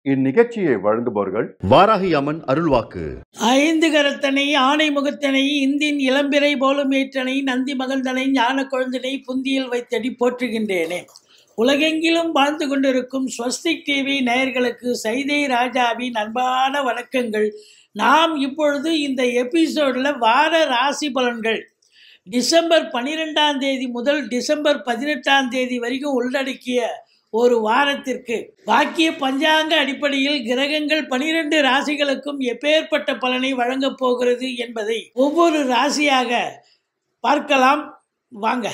இந்நிகழ்ச்சியை வழங்குபவர்கள் வாராகி அம்மன் அருள்வாக்கு ஐந்து கரத்தனை ஆணை முகத்தனை இந்தின் இளம்பிறை போலும் ஏற்றனை நந்தி மகள்தனை ஞான குழந்தினை புந்தியில் வைத்தடி போற்றுகின்றேனே உலகெங்கிலும் வாழ்ந்து கொண்டிருக்கும் ஸ்வஸ்திக் டிவி நேயர்களுக்கு சைதை ராஜாவின் அன்பான வணக்கங்கள் நாம் இப்பொழுது இந்த எபிசோடில் வார ராசி பலன்கள் டிசம்பர் பன்னிரெண்டாம் தேதி முதல் டிசம்பர் பதினெட்டாம் தேதி வரைக்கும் உள்ளடக்கிய ஒரு வாரத்திற்கு வாக்கிய பஞ்சாங்க அடிப்படையில் கிரகங்கள் பனிரெண்டு ராசிகளுக்கும் எப்பேற்பட்ட பலனை வழங்கப் போகிறது என்பதை ஒவ்வொரு ராசியாக பார்க்கலாம் வாங்க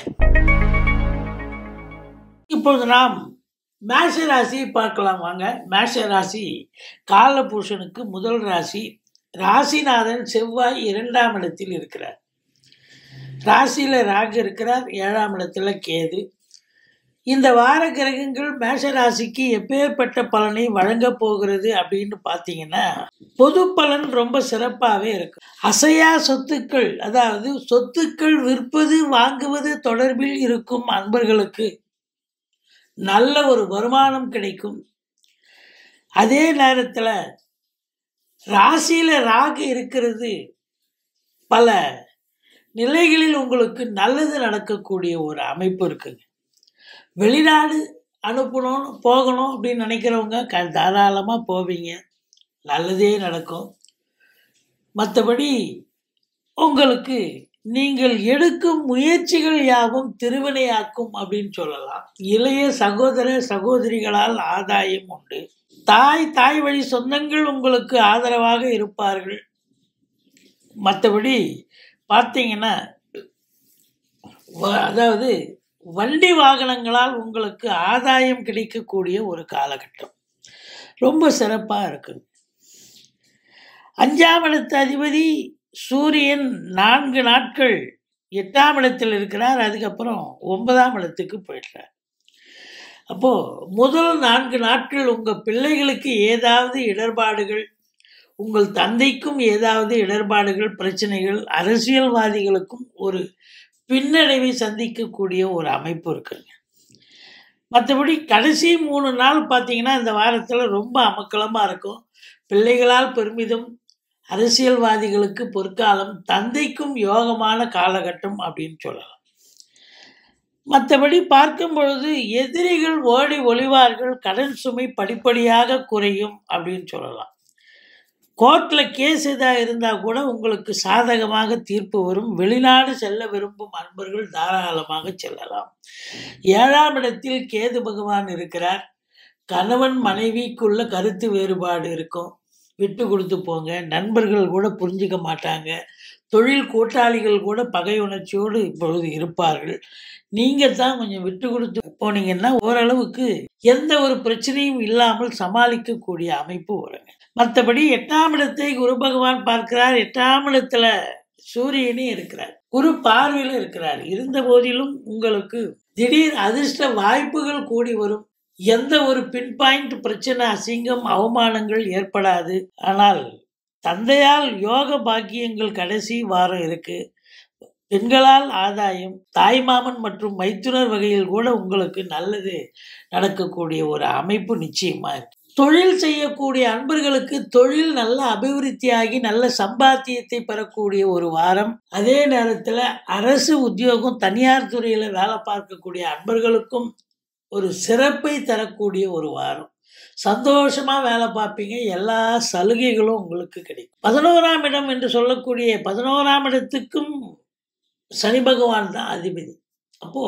இப்பொழுது நாம் மேஷ ராசியை பார்க்கலாம் வாங்க மேஷ ராசி காலபூஷனுக்கு முதல் ராசி ராசிநாதன் செவ்வாய் இரண்டாம் இடத்தில் இருக்கிறார் ராசியில் ராகு இருக்கிறார் ஏழாம் இடத்துல கேது இந்த வார கிரகங்கள் மேஷ ராசிக்கு எப்பேற்பட்ட பலனை வழங்கப் போகிறது அப்படின்னு பார்த்தீங்கன்னா பொது பலன் ரொம்ப சிறப்பாகவே இருக்கு அசையா சொத்துக்கள் அதாவது சொத்துக்கள் விற்பது வாங்குவது தொடர்பில் இருக்கும் அன்பர்களுக்கு நல்ல ஒரு வருமானம் கிடைக்கும் அதே நேரத்தில் ராசியில் ராகு இருக்கிறது பல நிலைகளில் உங்களுக்கு நல்லது நடக்கக்கூடிய ஒரு அமைப்பு இருக்குங்க வெளிநாடு அனுப்பணும் போகணும் அப்படின்னு நினைக்கிறவங்க க தாராளமாக போவீங்க நல்லதே நடக்கும் மற்றபடி உங்களுக்கு நீங்கள் எடுக்கும் முயற்சிகள் யாவும் திருவினையாக்கும் அப்படின்னு சொல்லலாம் இளைய சகோதர சகோதரிகளால் ஆதாயம் உண்டு தாய் தாய் வழி சொந்தங்கள் உங்களுக்கு ஆதரவாக இருப்பார்கள் மற்றபடி பார்த்தீங்கன்னா வ- அதாவது வண்டி வாகனங்களால் உங்களுக்கு ஆதாயம் கிடைக்கக்கூடிய ஒரு காலகட்டம் ரொம்ப சிறப்பாக இருக்குங்க அஞ்சாம் இடத்து அதிபதி சூரியன் நான்கு நாட்கள் எட்டாம் இடத்தில் இருக்கிறார் அதுக்கப்புறம் ஒன்பதாம் இடத்துக்கு போயிடுறார் அப்போது முதல் நான்கு நாட்கள் உங்கள் பிள்ளைகளுக்கு ஏதாவது இடர்பாடுகள் உங்கள் தந்தைக்கும் ஏதாவது இடர்பாடுகள் பிரச்சனைகள் அரசியல்வாதிகளுக்கும் ஒரு பின்னடைவை சந்திக்கக்கூடிய ஒரு அமைப்பு இருக்குங்க மற்றபடி கடைசி மூணு நாள் பார்த்தீங்கன்னா இந்த வாரத்தில் ரொம்ப அமக்கலமாக இருக்கும் பிள்ளைகளால் பெருமிதம் அரசியல்வாதிகளுக்கு பொற்காலம் தந்தைக்கும் யோகமான காலகட்டம் அப்படின்னு சொல்லலாம் மற்றபடி பார்க்கும் பொழுது எதிரிகள் ஓடி ஒளிவார்கள் கடன் சுமை படிப்படியாக குறையும் அப்படின்னு சொல்லலாம் கோர்ட்டில் கேஸ் எதாக இருந்தால் கூட உங்களுக்கு சாதகமாக தீர்ப்பு வரும் வெளிநாடு செல்ல விரும்பும் அன்பர்கள் தாராளமாக செல்லலாம் ஏழாம் இடத்தில் கேது பகவான் இருக்கிறார் கணவன் மனைவிக்குள்ள கருத்து வேறுபாடு இருக்கும் விட்டு கொடுத்து போங்க நண்பர்கள் கூட புரிஞ்சுக்க மாட்டாங்க தொழில் கூட்டாளிகள் கூட பகை உணர்ச்சியோடு இப்பொழுது இருப்பார்கள் நீங்கள் தான் கொஞ்சம் விட்டு கொடுத்து போனீங்கன்னா ஓரளவுக்கு எந்த ஒரு பிரச்சனையும் இல்லாமல் சமாளிக்கக்கூடிய அமைப்பு வருங்க மற்றபடி எட்டாம் இடத்தை குரு பகவான் பார்க்கிறார் எட்டாம் இடத்துல சூரியனே இருக்கிறார் குரு பார்வையில் இருக்கிறார் இருந்த போதிலும் உங்களுக்கு திடீர் அதிர்ஷ்ட வாய்ப்புகள் கூடி வரும் எந்த ஒரு பின் பாயிண்ட் பிரச்சனை அசிங்கம் அவமானங்கள் ஏற்படாது ஆனால் தந்தையால் யோக பாக்கியங்கள் கடைசி வாரம் இருக்கு பெண்களால் ஆதாயம் தாய்மாமன் மற்றும் மைத்துனர் வகையில் கூட உங்களுக்கு நல்லது நடக்கக்கூடிய ஒரு அமைப்பு நிச்சயமா இருக்கு தொழில் செய்யக்கூடிய அன்பர்களுக்கு தொழில் நல்ல அபிவிருத்தியாகி நல்ல சம்பாத்தியத்தை பெறக்கூடிய ஒரு வாரம் அதே நேரத்தில் அரசு உத்தியோகம் தனியார் துறையில் வேலை பார்க்கக்கூடிய அன்பர்களுக்கும் ஒரு சிறப்பை தரக்கூடிய ஒரு வாரம் சந்தோஷமா வேலை பார்ப்பீங்க எல்லா சலுகைகளும் உங்களுக்கு கிடைக்கும் பதினோராம் இடம் என்று சொல்லக்கூடிய பதினோராம் இடத்துக்கும் சனி பகவான் தான் அதிபதி அப்போ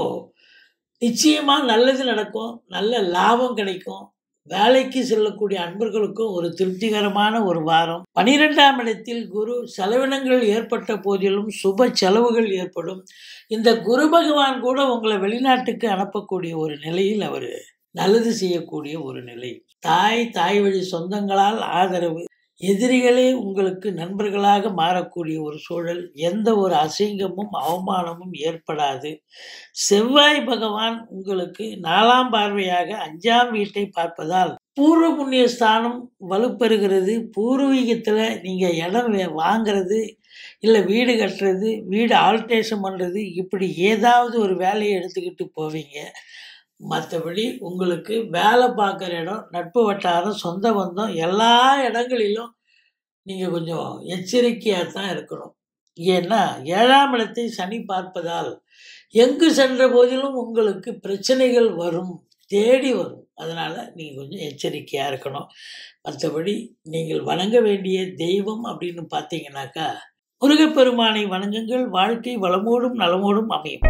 நிச்சயமா நல்லது நடக்கும் நல்ல லாபம் கிடைக்கும் வேலைக்கு செல்லக்கூடிய அன்பர்களுக்கும் ஒரு திருப்திகரமான ஒரு வாரம் பனிரெண்டாம் இடத்தில் குரு செலவினங்கள் ஏற்பட்ட போதிலும் சுப செலவுகள் ஏற்படும் இந்த குரு பகவான் கூட உங்களை வெளிநாட்டுக்கு அனுப்பக்கூடிய ஒரு நிலையில் அவர் நல்லது செய்யக்கூடிய ஒரு நிலை தாய் தாய் வழி சொந்தங்களால் ஆதரவு எதிரிகளே உங்களுக்கு நண்பர்களாக மாறக்கூடிய ஒரு சூழல் எந்த ஒரு அசிங்கமும் அவமானமும் ஏற்படாது செவ்வாய் பகவான் உங்களுக்கு நாலாம் பார்வையாக அஞ்சாம் வீட்டை பார்ப்பதால் பூர்வ புண்ணிய ஸ்தானம் வலுப்பெறுகிறது பூர்வீகத்தில் நீங்கள் இடம் வே- வாங்குறது இல்லை வீடு கட்டுறது வீடு ஆல்ட்ரேஷன் பண்ணுறது இப்படி ஏதாவது ஒரு வேலையை எடுத்துக்கிட்டு போவீங்க மற்றபடி உங்களுக்கு வேலை பார்க்குற இடம் நட்பு வட்டாரம் சொந்த பந்தம் எல்லா இடங்களிலும் நீங்கள் கொஞ்சம் எச்சரிக்கையாக தான் இருக்கணும் ஏன்னா ஏழாம் இடத்தை சனி பார்ப்பதால் எங்கு சென்ற போதிலும் உங்களுக்கு பிரச்சனைகள் வரும் தேடி வரும் அதனால் நீங்கள் கொஞ்சம் எச்சரிக்கையாக இருக்கணும் மற்றபடி நீங்கள் வணங்க வேண்டிய தெய்வம் அப்படின்னு பார்த்தீங்கன்னாக்கா முருகப்பெருமானை வணங்குங்கள் வாழ்க்கை வளமோடும் நலமோடும் அமையும்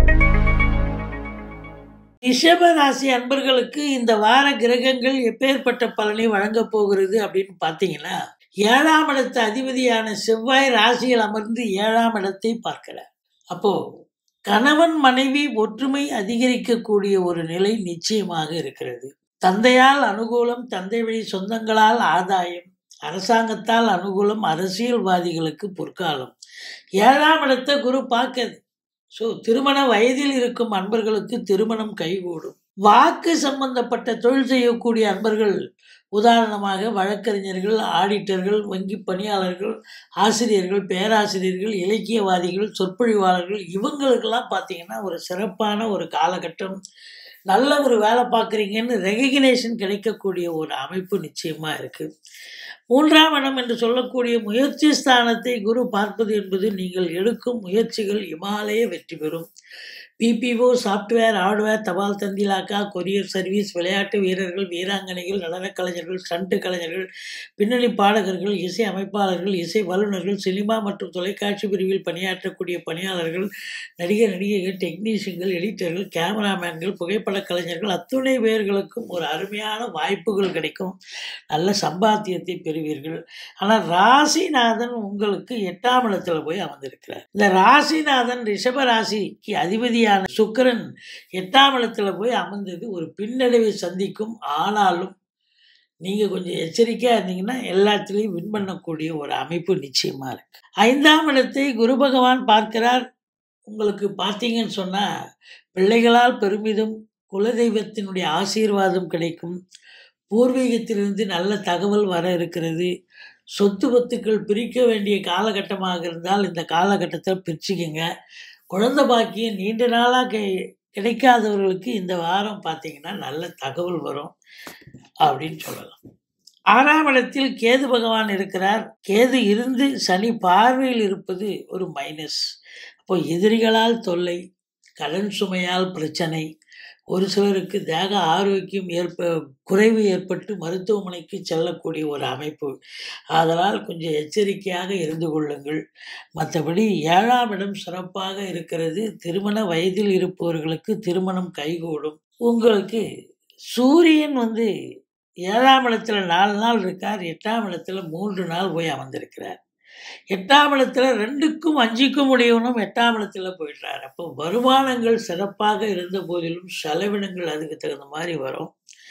ரிஷப ராசி அன்பர்களுக்கு இந்த வார கிரகங்கள் எப்பேற்பட்ட பலனை வழங்கப் போகிறது அப்படின்னு பார்த்தீங்கன்னா ஏழாம் இடத்து அதிபதியான செவ்வாய் ராசியில் அமர்ந்து ஏழாம் இடத்தை பார்க்கிறார் அப்போ கணவன் மனைவி ஒற்றுமை அதிகரிக்கக்கூடிய ஒரு நிலை நிச்சயமாக இருக்கிறது தந்தையால் அனுகூலம் தந்தை வழி சொந்தங்களால் ஆதாயம் அரசாங்கத்தால் அனுகூலம் அரசியல்வாதிகளுக்கு பொற்காலம் ஏழாம் இடத்தை குரு பார்க்குது ஸோ திருமண வயதில் இருக்கும் அன்பர்களுக்கு திருமணம் கைகூடும் வாக்கு சம்பந்தப்பட்ட தொழில் செய்யக்கூடிய அன்பர்கள் உதாரணமாக வழக்கறிஞர்கள் ஆடிட்டர்கள் வங்கி பணியாளர்கள் ஆசிரியர்கள் பேராசிரியர்கள் இலக்கியவாதிகள் சொற்பொழிவாளர்கள் இவங்களுக்கெல்லாம் பார்த்தீங்கன்னா ஒரு சிறப்பான ஒரு காலகட்டம் நல்ல ஒரு வேலை பார்க்குறீங்கன்னு ரெகக்னேஷன் கிடைக்கக்கூடிய ஒரு அமைப்பு நிச்சயமாக இருக்குது மூன்றாம் இடம் என்று சொல்லக்கூடிய முயற்சி ஸ்தானத்தை குரு பார்ப்பது என்பது நீங்கள் எடுக்கும் முயற்சிகள் இமாலய வெற்றி பெறும் பிபிஓ சாஃப்ட்வேர் ஹார்ட்வேர் தபால் தந்திலாக்கா கொரியர் சர்வீஸ் விளையாட்டு வீரர்கள் வீராங்கனைகள் நடனக் கலைஞர்கள் ஸ்டண்ட் கலைஞர்கள் பின்னணி பாடகர்கள் இசை அமைப்பாளர்கள் இசை வல்லுநர்கள் சினிமா மற்றும் தொலைக்காட்சி பிரிவில் பணியாற்றக்கூடிய பணியாளர்கள் நடிகர் நடிகைகள் டெக்னீஷியன்கள் எடிட்டர்கள் கேமராமேன்கள் புகைப்படக் கலைஞர்கள் அத்துணை பேர்களுக்கும் ஒரு அருமையான வாய்ப்புகள் கிடைக்கும் நல்ல சம்பாத்தியத்தை பெறுவீர்கள் ஆனால் ராசிநாதன் உங்களுக்கு எட்டாம் இடத்துல போய் அமர்ந்திருக்கிறார் இந்த ராசிநாதன் ரிஷப ராசிக்கு அதிபதியான சுக்கிரன் எட்டாம் இடத்துல போய் அமர்ந்தது ஒரு பின்னடைவை சந்திக்கும் ஆனாலும் நீங்கள் கொஞ்சம் எச்சரிக்கையாக இருந்தீங்கன்னா எல்லாத்துலேயும் வின் பண்ணக்கூடிய ஒரு அமைப்பு நிச்சயமாக இருக்கு ஐந்தாம் இடத்தை குரு பகவான் பார்க்கிறார் உங்களுக்கு பார்த்தீங்கன்னு சொன்னால் பிள்ளைகளால் பெருமிதம் குலதெய்வத்தினுடைய ஆசீர்வாதம் கிடைக்கும் பூர்வீகத்திலிருந்து நல்ல தகவல் வர இருக்கிறது சொத்து பத்துக்கள் பிரிக்க வேண்டிய காலகட்டமாக இருந்தால் இந்த காலகட்டத்தை பிரிச்சுக்கங்க குழந்தை பாக்கியம் நீண்ட நாளாக கி கிடைக்காதவர்களுக்கு இந்த வாரம் பார்த்தீங்கன்னா நல்ல தகவல் வரும் அப்படின்னு சொல்லலாம் ஆறாம் இடத்தில் கேது பகவான் இருக்கிறார் கேது இருந்து சனி பார்வையில் இருப்பது ஒரு மைனஸ் அப்போ எதிரிகளால் தொல்லை கடன் சுமையால் பிரச்சனை ஒரு சிலருக்கு தேக ஆரோக்கியம் ஏற்ப குறைவு ஏற்பட்டு மருத்துவமனைக்கு செல்லக்கூடிய ஒரு அமைப்பு அதனால் கொஞ்சம் எச்சரிக்கையாக இருந்து கொள்ளுங்கள் மற்றபடி ஏழாம் இடம் சிறப்பாக இருக்கிறது திருமண வயதில் இருப்பவர்களுக்கு திருமணம் கைகூடும் உங்களுக்கு சூரியன் வந்து ஏழாம் இடத்துல நாலு நாள் இருக்கார் எட்டாம் இடத்துல மூன்று நாள் போய் அமர்ந்திருக்கிறார் எட்டாம் இடத்துல ரெண்டுக்கும் அஞ்சுக்கும் உடையவனும் எட்டாம் இடத்துல போயிடுறார் அப்போ வருமானங்கள் சிறப்பாக இருந்த போதிலும் செலவினங்கள் அதுக்கு தகுந்த மாதிரி வரும்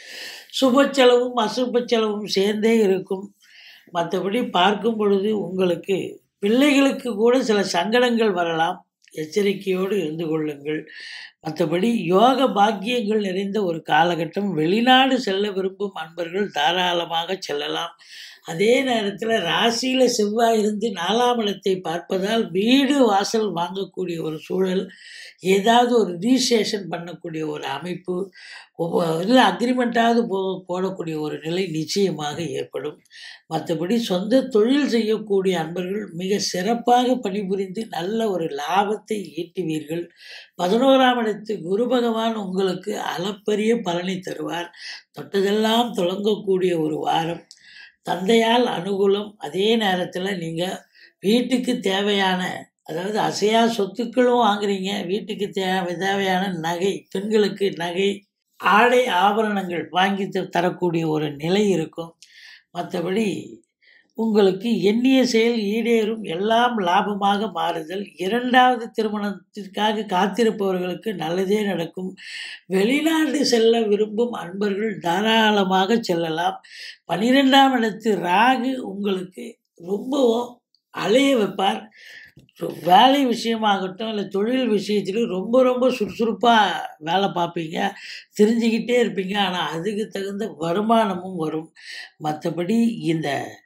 சுப செலவும் அசுப செலவும் சேர்ந்தே இருக்கும் மற்றபடி பார்க்கும் பொழுது உங்களுக்கு பிள்ளைகளுக்கு கூட சில சங்கடங்கள் வரலாம் எச்சரிக்கையோடு இருந்து கொள்ளுங்கள் மற்றபடி யோக பாக்கியங்கள் நிறைந்த ஒரு காலகட்டம் வெளிநாடு செல்ல விரும்பும் அன்பர்கள் தாராளமாக செல்லலாம் அதே நேரத்தில் ராசியில் செவ்வாய் இருந்து நாலாம் இடத்தை பார்ப்பதால் வீடு வாசல் வாங்கக்கூடிய ஒரு சூழல் ஏதாவது ஒரு ரிஜிஸ்ட்ரேஷன் பண்ணக்கூடிய ஒரு அமைப்பு இல்லை அக்ரிமெண்ட்டாவது போ போடக்கூடிய ஒரு நிலை நிச்சயமாக ஏற்படும் மற்றபடி சொந்த தொழில் செய்யக்கூடிய அன்பர்கள் மிக சிறப்பாக பணிபுரிந்து நல்ல ஒரு லாபத்தை ஈட்டுவீர்கள் பதினோராம் இடத்து குரு பகவான் உங்களுக்கு அளப்பரிய பலனை தருவார் தொட்டதெல்லாம் தொடங்கக்கூடிய ஒரு வாரம் தந்தையால் அனுகூலம் அதே நேரத்தில் நீங்கள் வீட்டுக்கு தேவையான அதாவது அசையா சொத்துக்களும் வாங்குறீங்க வீட்டுக்கு தேவை தேவையான நகை பெண்களுக்கு நகை ஆடை ஆபரணங்கள் வாங்கி த- தரக்கூடிய ஒரு நிலை இருக்கும் மற்றபடி உங்களுக்கு எண்ணிய செயல் ஈடேறும் எல்லாம் லாபமாக மாறுதல் இரண்டாவது திருமணத்திற்காக காத்திருப்பவர்களுக்கு நல்லதே நடக்கும் வெளிநாடு செல்ல விரும்பும் அன்பர்கள் தாராளமாக செல்லலாம் பன்னிரெண்டாம் இடத்து ராகு உங்களுக்கு ரொம்பவும் அலைய வைப்பார் ரொ- வேலை விஷயமாகட்டும் இல்லை தொழில் விஷயத்திலும் ரொம்ப ரொம்ப சுறுசுறுப்பாக வேலை பார்ப்பீங்க தெரிஞ்சுக்கிட்டே இருப்பீங்க ஆனால் அதுக்கு தகுந்த வருமானமும் வரும் மற்றபடி இந்த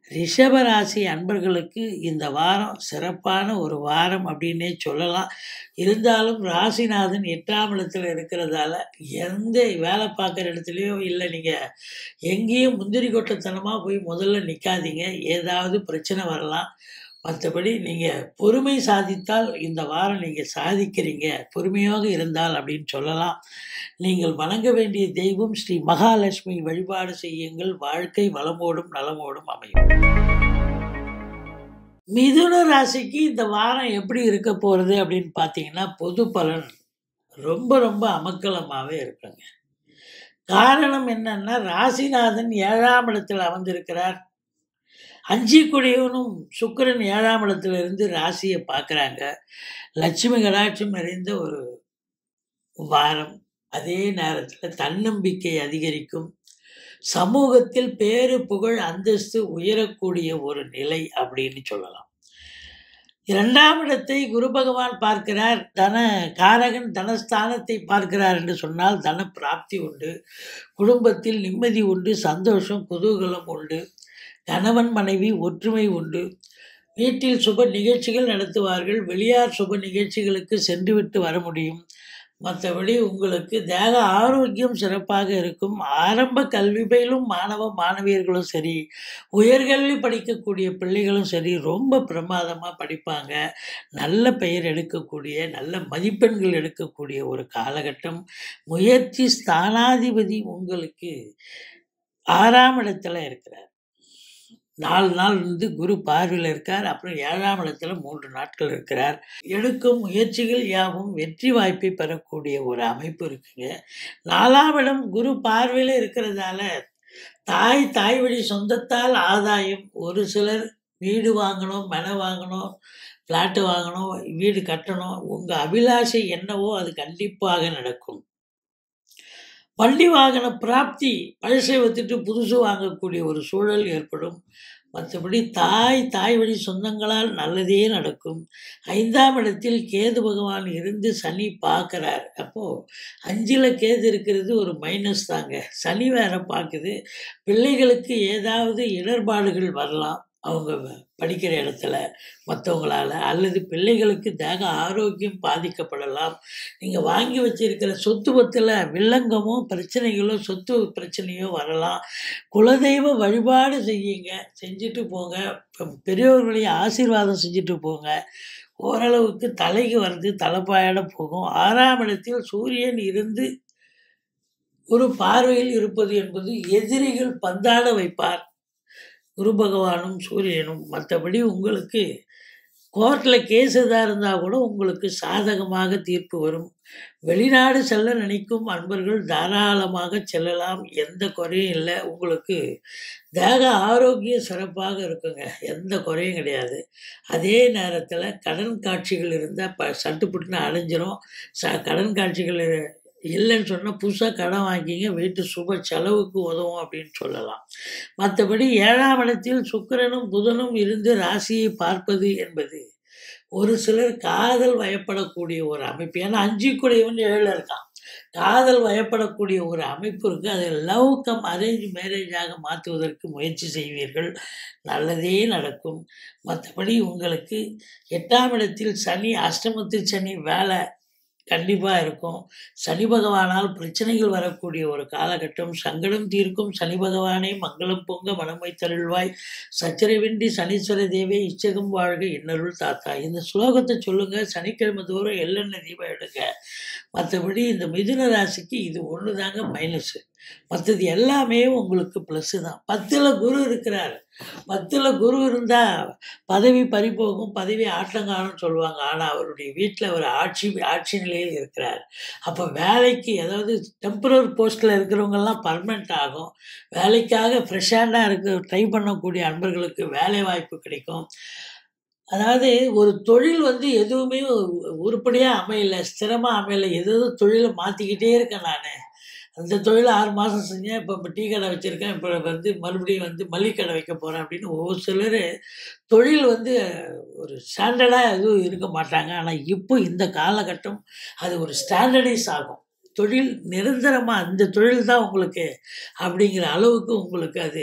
ரிஷபராசி அன்பர்களுக்கு இந்த வாரம் சிறப்பான ஒரு வாரம் அப்படின்னே சொல்லலாம் இருந்தாலும் ராசிநாதன் எட்டாம் இடத்துல இருக்கிறதால எந்த வேலை பார்க்குற இடத்துலையோ இல்லை நீங்கள் எங்கேயும் முந்திரி கொட்டத்தனமாக போய் முதல்ல நிற்காதீங்க ஏதாவது பிரச்சனை வரலாம் மற்றபடி நீங்கள் பொறுமை சாதித்தால் இந்த வாரம் நீங்கள் சாதிக்கிறீங்க பொறுமையாக இருந்தால் அப்படின்னு சொல்லலாம் நீங்கள் வணங்க வேண்டிய தெய்வம் ஸ்ரீ மகாலட்சுமி வழிபாடு செய்யுங்கள் வாழ்க்கை வளமோடும் நலமோடும் அமையும் மிதுன ராசிக்கு இந்த வாரம் எப்படி இருக்க போகிறது அப்படின்னு பார்த்தீங்கன்னா பொது பலன் ரொம்ப ரொம்ப அமக்கலமாகவே இருக்குங்க காரணம் என்னன்னா ராசிநாதன் ஏழாம் இடத்தில் அமர்ந்திருக்கிறார் அஞ்சி குடியவனும் சுக்கிரன் ஏழாம் இடத்துல இருந்து ராசியை பார்க்குறாங்க லட்சுமி கடாட்சம் நிறைந்த ஒரு வாரம் அதே நேரத்தில் தன்னம்பிக்கை அதிகரிக்கும் சமூகத்தில் பேரு புகழ் அந்தஸ்து உயரக்கூடிய ஒரு நிலை அப்படின்னு சொல்லலாம் இரண்டாம் இடத்தை குரு பகவான் பார்க்கிறார் தன காரகன் தனஸ்தானத்தை பார்க்கிறார் என்று சொன்னால் தன பிராப்தி உண்டு குடும்பத்தில் நிம்மதி உண்டு சந்தோஷம் குதூகலம் உண்டு கணவன் மனைவி ஒற்றுமை உண்டு வீட்டில் சுப நிகழ்ச்சிகள் நடத்துவார்கள் வெளியார் சுப நிகழ்ச்சிகளுக்கு சென்றுவிட்டு வர முடியும் மற்றபடி உங்களுக்கு தேக ஆரோக்கியம் சிறப்பாக இருக்கும் ஆரம்ப கல்வி பயிலும் மாணவ மாணவியர்களும் சரி உயர்கல்வி படிக்கக்கூடிய பிள்ளைகளும் சரி ரொம்ப பிரமாதமாக படிப்பாங்க நல்ல பெயர் எடுக்கக்கூடிய நல்ல மதிப்பெண்கள் எடுக்கக்கூடிய ஒரு காலகட்டம் முயற்சி ஸ்தானாதிபதி உங்களுக்கு ஆறாம் இடத்துல இருக்கிறார் நாலு நாள் வந்து குரு பார்வையில் இருக்கார் அப்புறம் ஏழாம் இடத்துல மூன்று நாட்கள் இருக்கிறார் எடுக்கும் முயற்சிகள் யாவும் வெற்றி வாய்ப்பை பெறக்கூடிய ஒரு அமைப்பு இருக்குங்க நாலாம் இடம் குரு பார்வையில் இருக்கிறதால தாய் தாய் வழி சொந்தத்தால் ஆதாயம் ஒரு சிலர் வீடு வாங்கணும் மனை வாங்கணும் ஃப்ளாட்டு வாங்கணும் வீடு கட்டணும் உங்கள் அபிலாஷை என்னவோ அது கண்டிப்பாக நடக்கும் வண்டி வாகன பிராப்தி பழசை வித்துட்டு புதுசு வாங்கக்கூடிய ஒரு சூழல் ஏற்படும் மற்றபடி தாய் தாய் வழி சொந்தங்களால் நல்லதே நடக்கும் ஐந்தாம் இடத்தில் கேது பகவான் இருந்து சனி பார்க்குறார் அப்போது அஞ்சில் கேது இருக்கிறது ஒரு மைனஸ் தாங்க சனி வேற பார்க்குது பிள்ளைகளுக்கு ஏதாவது இடர்பாடுகள் வரலாம் அவங்க படிக்கிற இடத்துல மற்றவங்களால் அல்லது பிள்ளைகளுக்கு தேக ஆரோக்கியம் பாதிக்கப்படலாம் நீங்கள் வாங்கி வச்சிருக்கிற சொத்து பத்தில் வில்லங்கமோ பிரச்சனைகளோ சொத்து பிரச்சனையோ வரலாம் குலதெய்வ வழிபாடு செய்யுங்க செஞ்சுட்டு போங்க பெரியவர்களுடைய ஆசீர்வாதம் செஞ்சுட்டு போங்க ஓரளவுக்கு தலைக்கு வர்றது தலைப்பாயிட போகும் ஆறாம் இடத்தில் சூரியன் இருந்து ஒரு பார்வையில் இருப்பது என்பது எதிரிகள் பந்தாட வைப்பார் குரு பகவானும் சூரியனும் மற்றபடி உங்களுக்கு கோர்ட்டில் கேஸ் எதாக இருந்தால் கூட உங்களுக்கு சாதகமாக தீர்ப்பு வரும் வெளிநாடு செல்ல நினைக்கும் அன்பர்கள் தாராளமாக செல்லலாம் எந்த குறையும் இல்லை உங்களுக்கு தேக ஆரோக்கியம் சிறப்பாக இருக்குங்க எந்த குறையும் கிடையாது அதே நேரத்தில் கடன் காட்சிகள் இருந்தால் ப சட்டுப்புட்டுன்னு அடைஞ்சிரும் ச கடன் காட்சிகள் இல்லைன்னு சொன்னால் புதுசாக கடன் வாங்கிங்க வீட்டு சுப செலவுக்கு உதவும் அப்படின்னு சொல்லலாம் மற்றபடி ஏழாம் இடத்தில் சுக்கிரனும் புதனும் இருந்து ராசியை பார்ப்பது என்பது ஒரு சிலர் காதல் வயப்படக்கூடிய ஒரு அமைப்பு ஏன்னா அஞ்சு கூடியவன் ஏழில் இருக்கான் காதல் வயப்படக்கூடிய ஒரு அமைப்பு இருக்குது அதை லவ் கம் அரேஞ்ச் மேரேஜாக மாற்றுவதற்கு முயற்சி செய்வீர்கள் நல்லதே நடக்கும் மற்றபடி உங்களுக்கு எட்டாம் இடத்தில் சனி அஷ்டமத்தில் சனி வேலை கண்டிப்பாக இருக்கும் சனி பகவானால் பிரச்சனைகள் வரக்கூடிய ஒரு காலகட்டம் சங்கடம் தீர்க்கும் சனி பகவானே மங்களம் பொங்க மனமை தருள்வாய் சச்சரவின்றி சனீஸ்வர தேவே இச்சகம் வாழ்க இன்னருள் தாத்தா இந்த ஸ்லோகத்தை சொல்லுங்கள் சனிக்கிழமை தோறும் எள்ளெண்ணெய் தீபம் எடுங்க மற்றபடி இந்த மிதுன ராசிக்கு இது ஒன்று தாங்க மைனஸு மற்றது எல்லாமே உங்களுக்கு ப்ளஸ்ஸு தான் பத்தில் குரு இருக்கிறார் பத்தில் குரு இருந்தால் பதவி பறிபோகும் பதவி ஆட்டங்காலம் சொல்லுவாங்க ஆனால் அவருடைய வீட்டில் அவர் ஆட்சி ஆட்சி நிலையில் இருக்கிறார் அப்போ வேலைக்கு அதாவது டெம்பரரி போஸ்ட்டில் இருக்கிறவங்கெல்லாம் பர்மனெண்ட் ஆகும் வேலைக்காக ஃப்ரெஷ்ஷாண்டாக இருக்க ட்ரை பண்ணக்கூடிய அன்பர்களுக்கு வேலை வாய்ப்பு கிடைக்கும் அதாவது ஒரு தொழில் வந்து எதுவுமே உருப்படியாக அமையலை ஸ்திரமாக அமையலை ஏதோ தொழிலை மாற்றிக்கிட்டே இருக்கேன் நான் அந்த தொழிலை ஆறு மாதம் செஞ்சேன் இப்போ இப்போ டீ கடை வச்சுருக்கேன் இப்போ வந்து மறுபடியும் வந்து மளிகை கடை வைக்க போகிறேன் அப்படின்னு ஒவ்வொரு சிலர் தொழில் வந்து ஒரு ஸ்டாண்டர்டாக எதுவும் இருக்க மாட்டாங்க ஆனால் இப்போ இந்த காலகட்டம் அது ஒரு ஸ்டாண்டர்டைஸ் ஆகும் தொழில் நிரந்தரமாக அந்த தொழில் தான் உங்களுக்கு அப்படிங்கிற அளவுக்கு உங்களுக்கு அது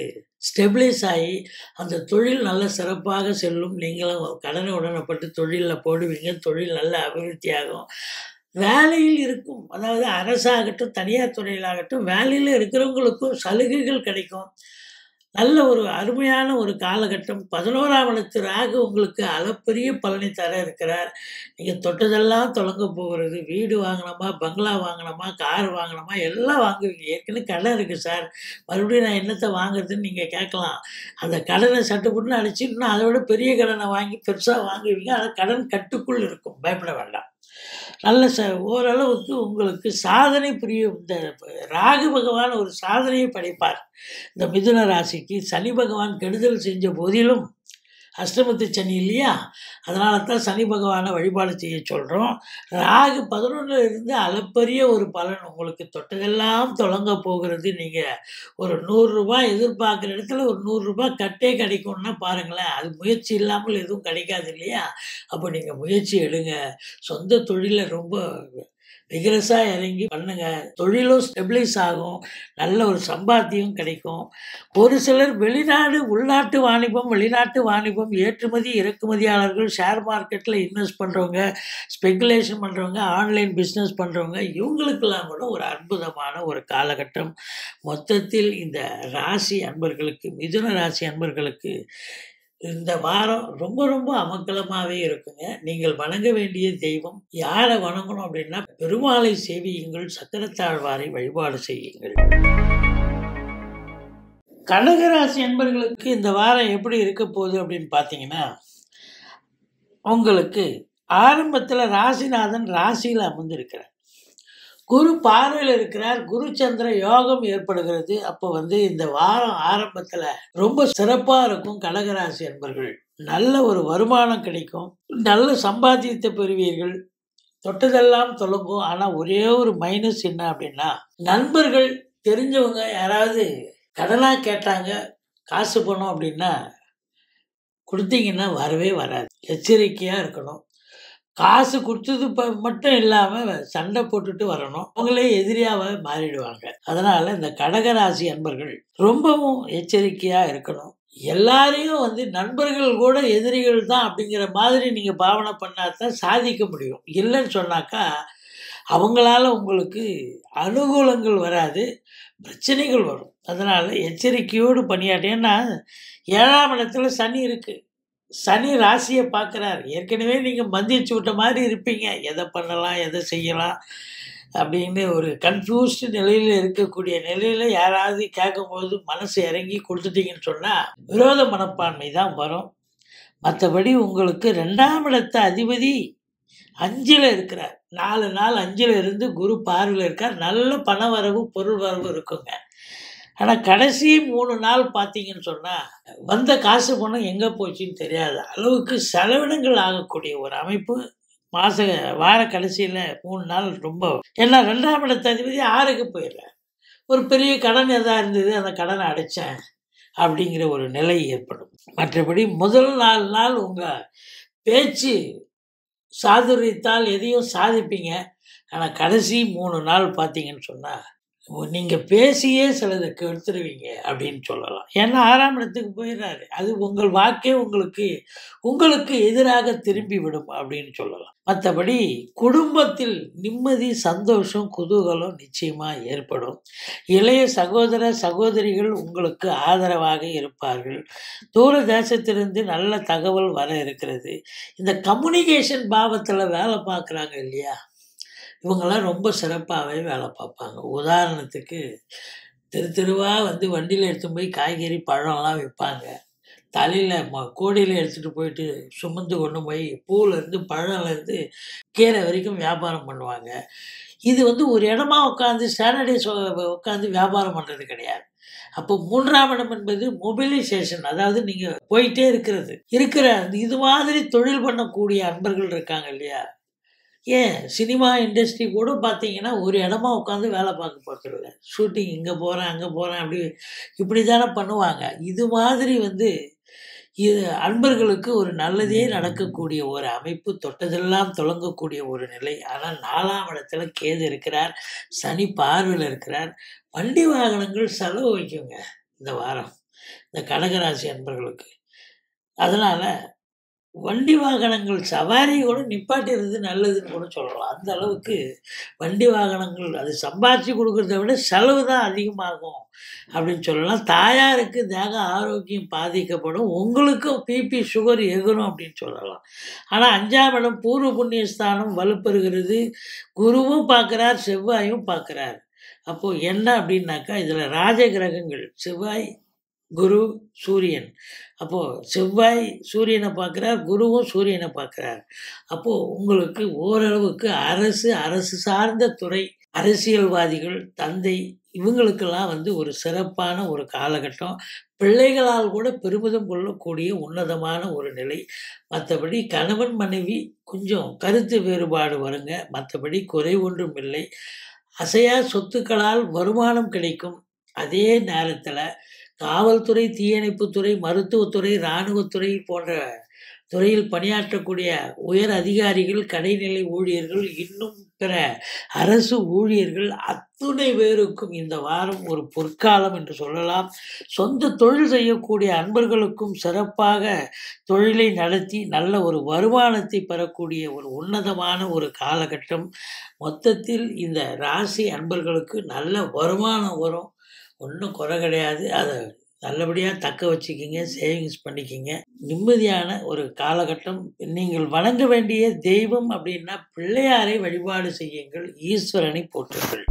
ஸ்டெபிளைஸ் ஆகி அந்த தொழில் நல்ல சிறப்பாக செல்லும் நீங்களும் கடனை உடனப்பட்டு தொழிலில் போடுவீங்க தொழில் நல்ல அபிவிருத்தியாகும் வேலையில் இருக்கும் அதாவது அரசாகட்டும் தனியார் துறையிலாகட்டும் வேலையில் இருக்கிறவங்களுக்கும் சலுகைகள் கிடைக்கும் நல்ல ஒரு அருமையான ஒரு காலகட்டம் பதினோராம் இடத்து ராகு உங்களுக்கு அளப்பரிய பலனை தர இருக்கிறார் நீங்கள் தொட்டதெல்லாம் தொடங்க போகிறது வீடு வாங்கினோமா பங்களா வாங்கினோமா கார் வாங்கினோமா எல்லாம் வாங்குவீங்க ஏற்கனவே கடன் இருக்குது சார் மறுபடியும் நான் என்னத்தை வாங்குறதுன்னு நீங்கள் கேட்கலாம் அந்த கடனை சட்டுப்புட்டுன்னு அடிச்சு இன்னும் அதை விட பெரிய கடனை வாங்கி பெருசாக வாங்குவீங்க ஆனால் கடன் கட்டுக்குள் இருக்கும் பயப்பட வேண்டாம் நல்ல ச ஓரளவுக்கு உங்களுக்கு சாதனை புரியும் இந்த ராகு பகவான் ஒரு சாதனையை படைப்பார் இந்த மிதுன ராசிக்கு சனி பகவான் கெடுதல் செஞ்ச போதிலும் அஷ்டமத்து சனி இல்லையா அதனால தான் சனி பகவானை வழிபாடு செய்ய சொல்கிறோம் ராகு பதினொன்றில் இருந்து அளப்பரிய ஒரு பலன் உங்களுக்கு தொட்டதெல்லாம் தொடங்க போகிறது நீங்கள் ஒரு நூறுரூபா எதிர்பார்க்குற இடத்துல ஒரு நூறுரூபா கட்டே கிடைக்கும்னா பாருங்களேன் அது முயற்சி இல்லாமல் எதுவும் கிடைக்காது இல்லையா அப்போ நீங்கள் முயற்சி எடுங்க சொந்த தொழிலை ரொம்ப விகரஸாக இறங்கி பண்ணுங்க தொழிலும் ஸ்டெபிளைஸ் ஆகும் நல்ல ஒரு சம்பாத்தியம் கிடைக்கும் ஒரு சிலர் வெளிநாடு உள்நாட்டு வாணிபம் வெளிநாட்டு வாணிபம் ஏற்றுமதி இறக்குமதியாளர்கள் ஷேர் மார்க்கெட்டில் இன்வெஸ்ட் பண்ணுறவங்க ஸ்பெகுலேஷன் பண்ணுறவங்க ஆன்லைன் பிஸ்னஸ் பண்ணுறவங்க இவங்களுக்கெல்லாம் கூட ஒரு அற்புதமான ஒரு காலகட்டம் மொத்தத்தில் இந்த ராசி அன்பர்களுக்கு மிதுன ராசி அன்பர்களுக்கு இந்த வாரம் ரொம்ப ரொம்ப அமங்கலமாகவே இருக்குங்க நீங்கள் வணங்க வேண்டிய தெய்வம் யாரை வணங்கணும் அப்படின்னா பெருமாளை சேவியுங்கள் சக்கரத்தாழ்வாரை வழிபாடு செய்யுங்கள் கடகராசி என்பர்களுக்கு இந்த வாரம் எப்படி இருக்க போகுது அப்படின்னு பார்த்தீங்கன்னா உங்களுக்கு ஆரம்பத்தில் ராசிநாதன் ராசியில் அமர்ந்திருக்கிறார் குரு பார்வையில் இருக்கிறார் குரு சந்திர யோகம் ஏற்படுகிறது அப்போ வந்து இந்த வாரம் ஆரம்பத்தில் ரொம்ப சிறப்பாக இருக்கும் கடகராசி என்பர்கள் நல்ல ஒரு வருமானம் கிடைக்கும் நல்ல சம்பாத்தியத்தை பெறுவீர்கள் தொட்டதெல்லாம் தொடங்கும் ஆனால் ஒரே ஒரு மைனஸ் என்ன அப்படின்னா நண்பர்கள் தெரிஞ்சவங்க யாராவது கடனாக கேட்டாங்க காசு பணம் அப்படின்னா கொடுத்தீங்கன்னா வரவே வராது எச்சரிக்கையாக இருக்கணும் காசு கொடுத்தது ப மட்டும் இல்லாமல் சண்டை போட்டுட்டு வரணும் அவங்களே எதிரியாக மாறிடுவாங்க அதனால் இந்த கடகராசி அன்பர்கள் ரொம்பவும் எச்சரிக்கையாக இருக்கணும் எல்லாரையும் வந்து நண்பர்கள் கூட எதிரிகள் தான் அப்படிங்கிற மாதிரி நீங்கள் பாவனை பண்ணால் தான் சாதிக்க முடியும் இல்லைன்னு சொன்னாக்கா அவங்களால உங்களுக்கு அனுகூலங்கள் வராது பிரச்சனைகள் வரும் அதனால் எச்சரிக்கையோடு பணியாற்ற ஏன்னா ஏழாம் இடத்துல சனி இருக்குது சனி ராசியை பார்க்குறார் ஏற்கனவே நீங்கள் மந்திரிச்சு விட்ட மாதிரி இருப்பீங்க எதை பண்ணலாம் எதை செய்யலாம் அப்படின்னு ஒரு கன்ஃபியூஸ்டு நிலையில் இருக்கக்கூடிய நிலையில் யாராவது கேட்கும்போது மனசு இறங்கி கொடுத்துட்டீங்கன்னு சொன்னால் விரோத மனப்பான்மை தான் வரும் மற்றபடி உங்களுக்கு ரெண்டாம் இடத்த அதிபதி அஞ்சில் இருக்கிறார் நாலு நாள் அஞ்சில் இருந்து குரு பார்வையில் இருக்கார் நல்ல பண வரவு பொருள் வரவு இருக்குங்க ஆனால் கடைசி மூணு நாள் பார்த்தீங்கன்னு சொன்னால் வந்த காசு பணம் எங்கே போச்சுன்னு தெரியாத அளவுக்கு செலவினங்கள் ஆகக்கூடிய ஒரு அமைப்பு மாத வார கடைசியில் மூணு நாள் ரொம்ப ஏன்னா ரெண்டாம் இடத்த அதிபதி ஆறுக்கு போயிடுறார் ஒரு பெரிய கடன் எதாக இருந்தது அந்த கடனை அடைச்சேன் அப்படிங்கிற ஒரு நிலை ஏற்படும் மற்றபடி முதல் நாலு நாள் உங்கள் பேச்சு சாதுரியத்தால் எதையும் சாதிப்பீங்க ஆனால் கடைசி மூணு நாள் பார்த்தீங்கன்னு சொன்னால் நீங்கள் பேசியே சிலதை கெடுத்துருவீங்க அப்படின்னு சொல்லலாம் ஏன்னா ஆறாம் இடத்துக்கு போயிடுறாரு அது உங்கள் வாக்கே உங்களுக்கு உங்களுக்கு எதிராக திரும்பி விடும் அப்படின்னு சொல்லலாம் மற்றபடி குடும்பத்தில் நிம்மதி சந்தோஷம் குதூகலம் நிச்சயமாக ஏற்படும் இளைய சகோதர சகோதரிகள் உங்களுக்கு ஆதரவாக இருப்பார்கள் தூர தேசத்திலிருந்து நல்ல தகவல் வர இருக்கிறது இந்த கம்யூனிகேஷன் பாவத்தில் வேலை பார்க்குறாங்க இல்லையா இவங்கெல்லாம் ரொம்ப சிறப்பாகவே வேலை பார்ப்பாங்க உதாரணத்துக்கு தெரு தெருவாக வந்து வண்டியில் எடுத்துன்னு போய் காய்கறி பழம்லாம் விற்பாங்க தலையில் ம கோடியில் எடுத்துகிட்டு போயிட்டு சுமந்து கொண்டு போய் பூவிலேருந்து பழம்லேருந்து கீரை வரைக்கும் வியாபாரம் பண்ணுவாங்க இது வந்து ஒரு இடமா உட்காந்து சாட்டர்டே உட்காந்து வியாபாரம் பண்ணுறது கிடையாது அப்போ மூன்றாம் இடம் என்பது மொபிலைசேஷன் அதாவது நீங்கள் போயிட்டே இருக்கிறது இருக்கிற இது மாதிரி தொழில் பண்ணக்கூடிய அன்பர்கள் இருக்காங்க இல்லையா ஏன் சினிமா இண்டஸ்ட்ரி கூட பார்த்தீங்கன்னா ஒரு இடமா உட்காந்து வேலை பார்க்க போகிறதில்ல ஷூட்டிங் இங்கே போகிறேன் அங்கே போகிறேன் அப்படி இப்படி தானே பண்ணுவாங்க இது மாதிரி வந்து இது அன்பர்களுக்கு ஒரு நல்லதே நடக்கக்கூடிய ஒரு அமைப்பு தொட்டதெல்லாம் தொடங்கக்கூடிய ஒரு நிலை ஆனால் நாலாம் இடத்துல கேது இருக்கிறார் சனி பார்வையில் இருக்கிறார் வண்டி வாகனங்கள் செலவு வைக்குங்க இந்த வாரம் இந்த கடகராசி அன்பர்களுக்கு அதனால் வண்டி வாகனங்கள் சவாரி கூட நிப்பாட்டிறது நல்லதுன்னு கூட சொல்லலாம் அந்த அளவுக்கு வண்டி வாகனங்கள் அது சம்பாதிச்சு கொடுக்கறத விட செலவு தான் அதிகமாகும் அப்படின்னு சொல்லலாம் தாயாருக்கு தேக ஆரோக்கியம் பாதிக்கப்படும் உங்களுக்கும் பிபி சுகர் எகுரும் அப்படின்னு சொல்லலாம் ஆனால் அஞ்சாம் இடம் பூர்வ புண்ணிய ஸ்தானம் வலுப்பெறுகிறது குருவும் பார்க்குறார் செவ்வாயும் பார்க்குறார் அப்போது என்ன அப்படின்னாக்கா இதில் ராஜ கிரகங்கள் செவ்வாய் குரு சூரியன் அப்போது செவ்வாய் சூரியனை பார்க்குறார் குருவும் சூரியனை பார்க்குறார் அப்போது உங்களுக்கு ஓரளவுக்கு அரசு அரசு சார்ந்த துறை அரசியல்வாதிகள் தந்தை இவங்களுக்கெல்லாம் வந்து ஒரு சிறப்பான ஒரு காலகட்டம் பிள்ளைகளால் கூட பெருமிதம் கொள்ளக்கூடிய உன்னதமான ஒரு நிலை மற்றபடி கணவன் மனைவி கொஞ்சம் கருத்து வேறுபாடு வருங்க மற்றபடி குறை ஒன்றும் இல்லை அசையா சொத்துக்களால் வருமானம் கிடைக்கும் அதே நேரத்தில் காவல்துறை தீயணைப்புத்துறை மருத்துவத்துறை இராணுவத்துறை போன்ற துறையில் பணியாற்றக்கூடிய உயர் அதிகாரிகள் கடைநிலை ஊழியர்கள் இன்னும் பிற அரசு ஊழியர்கள் அத்துணை பேருக்கும் இந்த வாரம் ஒரு பொற்காலம் என்று சொல்லலாம் சொந்த தொழில் செய்யக்கூடிய அன்பர்களுக்கும் சிறப்பாக தொழிலை நடத்தி நல்ல ஒரு வருமானத்தை பெறக்கூடிய ஒரு உன்னதமான ஒரு காலகட்டம் மொத்தத்தில் இந்த ராசி அன்பர்களுக்கு நல்ல வருமானம் வரும் ஒன்றும் குறை கிடையாது அதை நல்லபடியாக தக்க வச்சுக்கிங்க சேவிங்ஸ் பண்ணிக்கிங்க நிம்மதியான ஒரு காலகட்டம் நீங்கள் வணங்க வேண்டிய தெய்வம் அப்படின்னா பிள்ளையாரை வழிபாடு செய்யுங்கள் ஈஸ்வரனை போற்றுங்கள்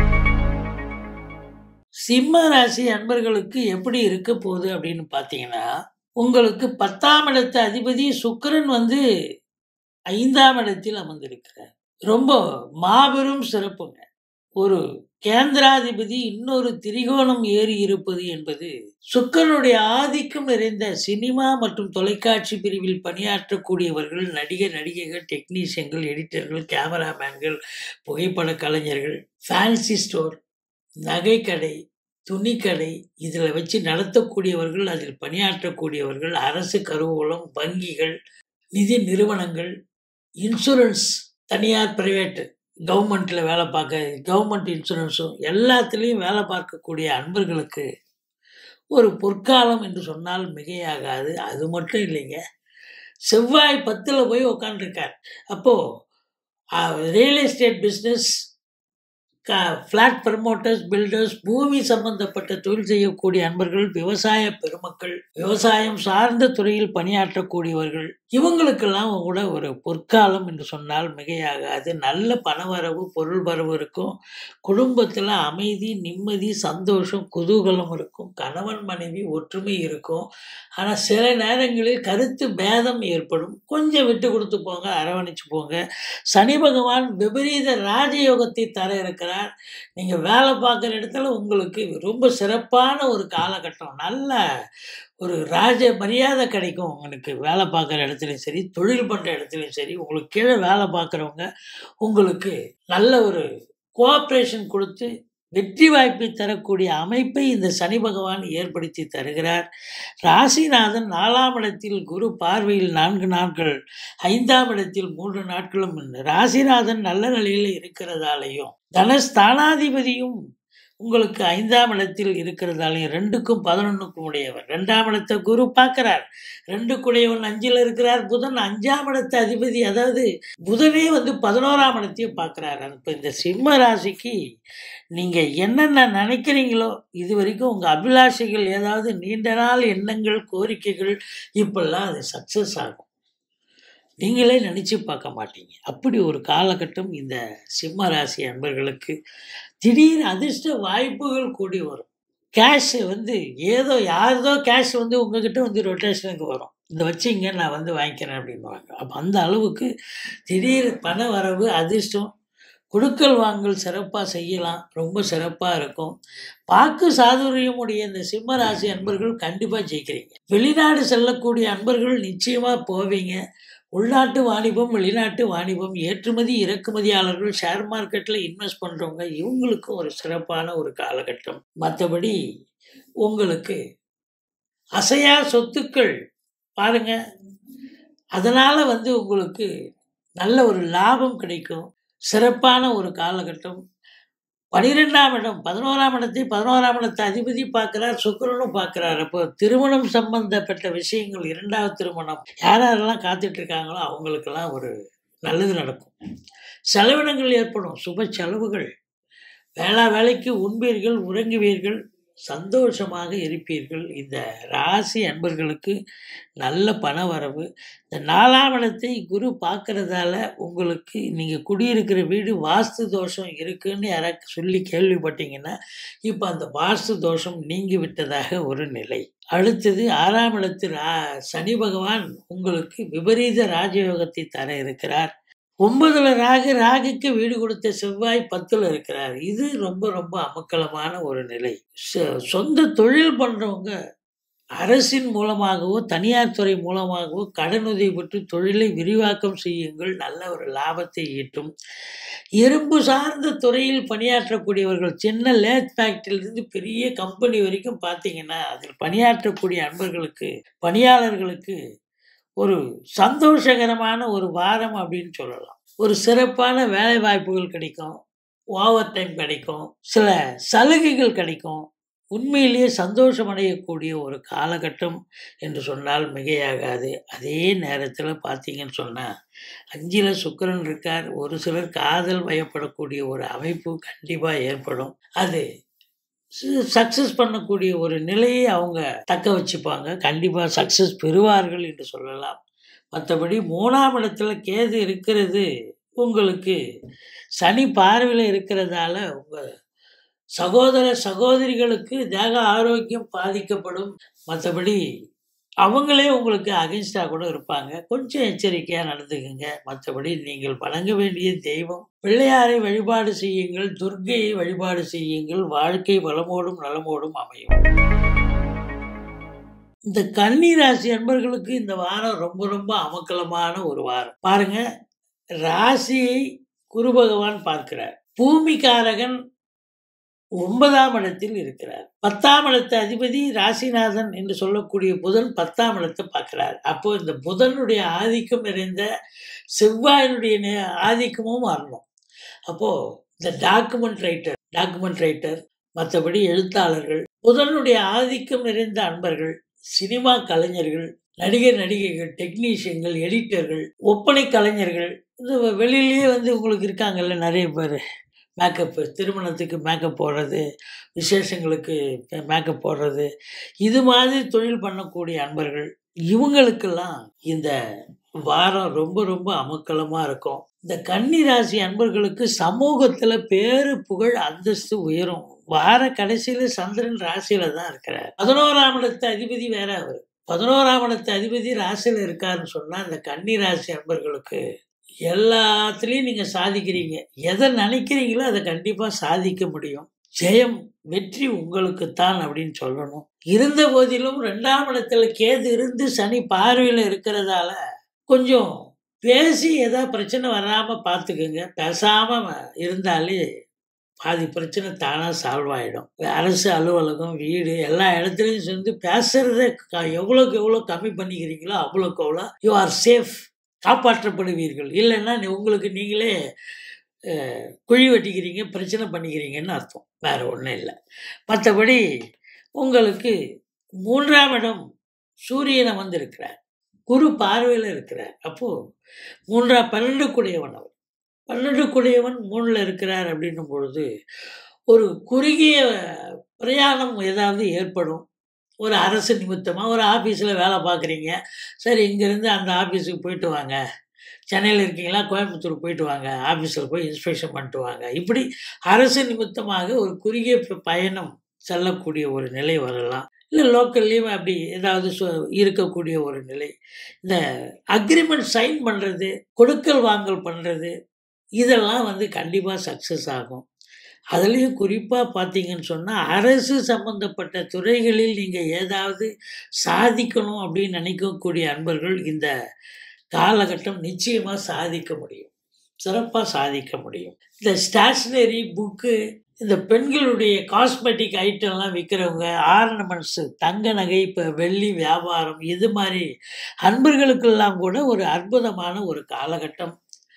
சிம்ம ராசி அன்பர்களுக்கு எப்படி இருக்க போகுது அப்படின்னு பார்த்தீங்கன்னா உங்களுக்கு பத்தாம் இடத்து அதிபதி சுக்கிரன் வந்து ஐந்தாம் இடத்தில் அமர்ந்திருக்கிறார் ரொம்ப மாபெரும் சிறப்புங்க ஒரு கேந்திராதிபதி இன்னொரு திரிகோணம் ஏறி இருப்பது என்பது சுக்கரனுடைய ஆதிக்கம் நிறைந்த சினிமா மற்றும் தொலைக்காட்சி பிரிவில் பணியாற்றக்கூடியவர்கள் நடிகர் நடிகைகள் டெக்னீஷியன்கள் எடிட்டர்கள் கேமராமேன்கள் புகைப்பட கலைஞர்கள் ஃபேன்சி ஸ்டோர் நகைக்கடை துணிக்கடை இதில் வச்சு நடத்தக்கூடியவர்கள் அதில் பணியாற்றக்கூடியவர்கள் அரசு கருவூலம் வங்கிகள் நிதி நிறுவனங்கள் இன்சூரன்ஸ் தனியார் பிரைவேட்டு கவர்மெண்ட்டில் வேலை பார்க்க கவர்மெண்ட் இன்சூரன்ஸும் எல்லாத்துலேயும் வேலை பார்க்கக்கூடிய அன்பர்களுக்கு ஒரு பொற்காலம் என்று சொன்னால் மிகையாகாது அது மட்டும் இல்லைங்க செவ்வாய் பத்தில் போய் உக்காண்டிருக்கார் அப்போது ரியல் எஸ்டேட் பிஸ்னஸ் க ஃப்ளாட் ப்ரமோட்டர்ஸ் பில்டர்ஸ் பூமி சம்பந்தப்பட்ட தொழில் செய்யக்கூடிய அன்பர்கள் விவசாய பெருமக்கள் விவசாயம் சார்ந்த துறையில் பணியாற்றக்கூடியவர்கள் இவங்களுக்கெல்லாம் கூட ஒரு பொற்காலம் என்று சொன்னால் மிகையாகாது நல்ல பணவரவு பொருள் வரவு இருக்கும் குடும்பத்தில் அமைதி நிம்மதி சந்தோஷம் குதூகலம் இருக்கும் கணவன் மனைவி ஒற்றுமை இருக்கும் ஆனால் சில நேரங்களில் கருத்து பேதம் ஏற்படும் கொஞ்சம் விட்டு கொடுத்து போங்க அரவணைச்சு போங்க சனி பகவான் விபரீத ராஜயோகத்தை தர இருக்கிறார் நீங்கள் வேலை பார்க்குற இடத்துல உங்களுக்கு ரொம்ப சிறப்பான ஒரு காலகட்டம் நல்ல ஒரு ராஜ மரியாதை கிடைக்கும் உங்களுக்கு வேலை பார்க்குற இடத்துலையும் சரி தொழில் பண்ணுற இடத்துலையும் சரி உங்களுக்கு கீழே வேலை பார்க்குறவங்க உங்களுக்கு நல்ல ஒரு கோஆப்ரேஷன் கொடுத்து வெற்றி வாய்ப்பை தரக்கூடிய அமைப்பை இந்த சனி பகவான் ஏற்படுத்தி தருகிறார் ராசிநாதன் நாலாம் இடத்தில் குரு பார்வையில் நான்கு நாட்கள் ஐந்தாம் இடத்தில் மூன்று நாட்களும் ராசிநாதன் நல்ல நிலையில் இருக்கிறதாலையும் தனஸ்தானாதிபதியும் உங்களுக்கு ஐந்தாம் இடத்தில் இருக்கிறதாலையும் ரெண்டுக்கும் பதினொன்றுக்கும் உடையவர் ரெண்டாம் இடத்தை குரு பார்க்கிறார் ரெண்டு குடையவன் அஞ்சில் இருக்கிறார் புதன் அஞ்சாம் இடத்த அதிபதி அதாவது புதனே வந்து பதினோராம் இடத்தையும் பார்க்குறாரு இப்போ இந்த சிம்ம ராசிக்கு நீங்கள் என்னென்ன நினைக்கிறீங்களோ இது வரைக்கும் உங்கள் அபிலாஷைகள் ஏதாவது நீண்ட நாள் எண்ணங்கள் கோரிக்கைகள் இப்பெல்லாம் அது சக்ஸஸ் ஆகும் நீங்களே நினச்சி பார்க்க மாட்டீங்க அப்படி ஒரு காலகட்டம் இந்த சிம்ம ராசி அன்பர்களுக்கு திடீர் அதிர்ஷ்ட வாய்ப்புகள் கூடி வரும் கேஷ் வந்து ஏதோ யாரதோ கேஷ் வந்து உங்ககிட்ட வந்து ரொட்டேஷனுக்கு வரும் இந்த வச்சிங்க நான் வந்து வாங்கிக்கிறேன் அப்படின்வாங்க அப்போ அந்த அளவுக்கு திடீர் பண வரவு அதிர்ஷ்டம் கொடுக்கல் வாங்கல் சிறப்பாக செய்யலாம் ரொம்ப சிறப்பாக இருக்கும் வாக்கு சாதுரியமுடைய இந்த சிம்ம ராசி அன்பர்கள் கண்டிப்பாக ஜெயிக்கிறீங்க வெளிநாடு செல்லக்கூடிய அன்பர்கள் நிச்சயமாக போவீங்க உள்நாட்டு வாணிபம் வெளிநாட்டு வாணிபம் ஏற்றுமதி இறக்குமதியாளர்கள் ஷேர் மார்க்கெட்டில் இன்வெஸ்ட் பண்ணுறவங்க இவங்களுக்கும் ஒரு சிறப்பான ஒரு காலகட்டம் மற்றபடி உங்களுக்கு அசையா சொத்துக்கள் பாருங்க அதனால் வந்து உங்களுக்கு நல்ல ஒரு லாபம் கிடைக்கும் சிறப்பான ஒரு காலகட்டம் பனிரெண்டாம் இடம் பதினோராம் இடத்தை பதினோராம் இடத்தை அதிபதி பார்க்கிறார் சுக்கிரனும் பார்க்கிறார் அப்போ திருமணம் சம்பந்தப்பட்ட விஷயங்கள் இரண்டாவது திருமணம் யார் யாரெல்லாம் காத்துட்டு இருக்காங்களோ அவங்களுக்கெல்லாம் ஒரு நல்லது நடக்கும் செலவினங்கள் ஏற்படும் சுப செலவுகள் வேளா வேலைக்கு உண்பீர்கள் உறங்குவீர்கள் சந்தோஷமாக இருப்பீர்கள் இந்த ராசி அன்பர்களுக்கு நல்ல பண வரவு இந்த நாலாம் இடத்தை குரு பார்க்கறதால உங்களுக்கு நீங்கள் குடியிருக்கிற வீடு வாஸ்து தோஷம் இருக்குன்னு யாராவது சொல்லி கேள்விப்பட்டீங்கன்னா இப்போ அந்த வாஸ்து தோஷம் நீங்கி விட்டதாக ஒரு நிலை அடுத்தது ஆறாம் இடத்து ரா சனி பகவான் உங்களுக்கு விபரீத ராஜயோகத்தை தர இருக்கிறார் ஒன்பதுல ராகு ராகுக்கு வீடு கொடுத்த செவ்வாய் பத்துல இருக்கிறார் இது ரொம்ப ரொம்ப அமக்கலமான ஒரு நிலை சொ- சொந்த தொழில் பண்றவங்க அரசின் மூலமாகவோ தனியார் துறை மூலமாகவோ கடனுதவி பெற்று தொழிலை விரிவாக்கம் செய்யுங்கள் நல்ல ஒரு லாபத்தை ஈட்டும் இரும்பு சார்ந்த துறையில் பணியாற்றக்கூடியவர்கள் சின்ன லேத் ஃபேக்டரியிலிருந்து பெரிய கம்பெனி வரைக்கும் பார்த்தீங்கன்னா அதில் பணியாற்றக்கூடிய அன்பர்களுக்கு பணியாளர்களுக்கு ஒரு சந்தோஷகரமான ஒரு வாரம் அப்படின்னு சொல்லலாம் ஒரு சிறப்பான வேலை வாய்ப்புகள் கிடைக்கும் ஓவர் டைம் கிடைக்கும் சில சலுகைகள் கிடைக்கும் உண்மையிலேயே சந்தோஷம் அடையக்கூடிய ஒரு காலகட்டம் என்று சொன்னால் மிகையாகாது அதே நேரத்தில் பார்த்தீங்கன்னு சொன்னால் அஞ்சில் சுக்கிரன் இருக்கார் ஒரு சிலர் காதல் வயப்படக்கூடிய ஒரு அமைப்பு கண்டிப்பாக ஏற்படும் அது சக்ஸஸ் பண்ணக்கூடிய ஒரு நிலையை அவங்க தக்க வச்சுப்பாங்க கண்டிப்பாக சக்ஸஸ் பெறுவார்கள் என்று சொல்லலாம் மற்றபடி மூணாம் இடத்துல கேது இருக்கிறது உங்களுக்கு சனி பார்வையில் இருக்கிறதால உங்கள் சகோதர சகோதரிகளுக்கு தேக ஆரோக்கியம் பாதிக்கப்படும் மற்றபடி அவங்களே உங்களுக்கு அகைன்ஸ்டாக கூட இருப்பாங்க கொஞ்சம் எச்சரிக்கையாக நடந்துக்குங்க மற்றபடி நீங்கள் வணங்க வேண்டிய தெய்வம் பிள்ளையாரை வழிபாடு செய்யுங்கள் துர்க்கையை வழிபாடு செய்யுங்கள் வாழ்க்கை வளமோடும் நலமோடும் அமையும் இந்த கன்னிராசி அன்பர்களுக்கு இந்த வாரம் ரொம்ப ரொம்ப அமக்கலமான ஒரு வாரம் பாருங்க ராசியை குரு பகவான் பார்க்கிறார் பூமிகாரகன் ஒன்பதாம் இடத்தில் இருக்கிறார் பத்தாம் இடத்து அதிபதி ராசிநாதன் என்று சொல்லக்கூடிய புதன் பத்தாம் இடத்தை பார்க்கிறார் அப்போ இந்த புதனுடைய ஆதிக்கம் நிறைந்த செவ்வாயினுடைய நே- ஆதிக்கமும் வரணும் அப்போ இந்த டாக்குமெண்ட் ரைட்டர் டாக்குமெண்ட் ரைட்டர் மற்றபடி எழுத்தாளர்கள் புதனுடைய ஆதிக்கம் நிறைந்த அன்பர்கள் சினிமா கலைஞர்கள் நடிகர் நடிகைகள் டெக்னீஷியன்கள் எடிட்டர்கள் ஒப்பனை கலைஞர்கள் இந்த வெளியிலேயே வந்து உங்களுக்கு இருக்காங்கல்ல நிறைய பேர் மேக்கப்பு திருமணத்துக்கு மேக்கப் போடுறது விசேஷங்களுக்கு மேக்கப் போடுறது இது மாதிரி தொழில் பண்ணக்கூடிய அன்பர்கள் இவங்களுக்கெல்லாம் இந்த வாரம் ரொம்ப ரொம்ப அமக்கலமாக இருக்கும் இந்த கன்னி ராசி அன்பர்களுக்கு சமூகத்தில் பேரு புகழ் அந்தஸ்து உயரும் வார கடைசியில் சந்திரன் ராசியில தான் இருக்கிறார் பதினோராம் இடத்து அதிபதி வேற அவர் பதினோராம் இடத்து அதிபதி ராசியில் இருக்காருன்னு சொன்னால் இந்த கன்னி ராசி அன்பர்களுக்கு எல்லாத்துலேயும் நீங்கள் சாதிக்கிறீங்க எதை நினைக்கிறீங்களோ அதை கண்டிப்பாக சாதிக்க முடியும் ஜெயம் வெற்றி உங்களுக்குத்தான் அப்படின்னு சொல்லணும் இருந்த போதிலும் ரெண்டாம் இடத்துல கேது இருந்து சனி பார்வையில் இருக்கிறதால கொஞ்சம் பேசி ஏதாவது பிரச்சனை வராமல் பார்த்துக்குங்க பேசாமல் இருந்தாலே பாதி பிரச்சனை தானாக சால்வ் ஆகிடும் அரசு அலுவலகம் வீடு எல்லா இடத்துலையும் சேர்ந்து பேசுகிறத க எவ்வளோக்கு எவ்வளோ கம்மி பண்ணிக்கிறீங்களோ அவ்வளோக்கு அவ்வளோ யூ ஆர் சேஃப் காப்பாற்றப்படுவீர்கள் இல்லைன்னா நீ- உங்களுக்கு நீங்களே அஹ், குழி வெட்டிக்கிறீங்க பிரச்சனை பண்ணிக்கிறீங்கன்னு அர்த்தம் வேறு ஒன்றும் இல்லை மற்றபடி உங்களுக்கு மூன்றாம் இடம் சூரியனை வந்து இருக்கிறார் குரு பார்வையில் இருக்கிறார் அப்போது மூன்றா பன்னெண்டு குடையவன் அவர் பன்னெண்டு குடையவன் மூணில் இருக்கிறார் அப்படின்னும் பொழுது ஒரு குறுகிய பிரயாணம் ஏதாவது ஏற்படும் ஒரு அரசு நிமித்தமாக ஒரு ஆஃபீஸில் வேலை பார்க்குறீங்க சரி இங்கேருந்து அந்த ஆஃபீஸுக்கு போயிட்டு வாங்க சென்னையில் இருக்கீங்களா கோயம்புத்தூர் போயிட்டு வாங்க ஆஃபீஸில் போய் இன்ஸ்பெக்ஷன் பண்ணிட்டு வாங்க இப்படி அரசு நிமித்தமாக ஒரு குறுகிய ப- பயணம் செல்லக்கூடிய ஒரு நிலை வரலாம் இல்லை லோக்கல்லையும் அப்படி ஏதாவது சொ- இருக்கக்கூடிய ஒரு நிலை இந்த அக்ரிமெண்ட் சைன் பண்ணுறது கொடுக்கல் வாங்கல் பண்ணுறது இதெல்லாம் வந்து கண்டிப்பாக சக்ஸஸ் ஆகும் அதுலேயும் குறிப்பாக பார்த்தீங்கன்னு சொன்னால் அரசு சம்பந்தப்பட்ட துறைகளில் நீங்கள் ஏதாவது சாதிக்கணும் அப்படின்னு நினைக்கக்கூடிய அன்பர்கள் இந்த காலகட்டம் நிச்சயமாக சாதிக்க முடியும் சிறப்பாக சாதிக்க முடியும் இந்த ஸ்டேஷ்னரி புக்கு இந்த பெண்களுடைய காஸ்மெட்டிக் ஐட்டம்லாம் விற்கிறவங்க ஆர்னமெண்ட்ஸு தங்க நகை இப்போ வெள்ளி வியாபாரம் இது மாதிரி அன்பர்களுக்கெல்லாம் கூட ஒரு அற்புதமான ஒரு காலகட்டம்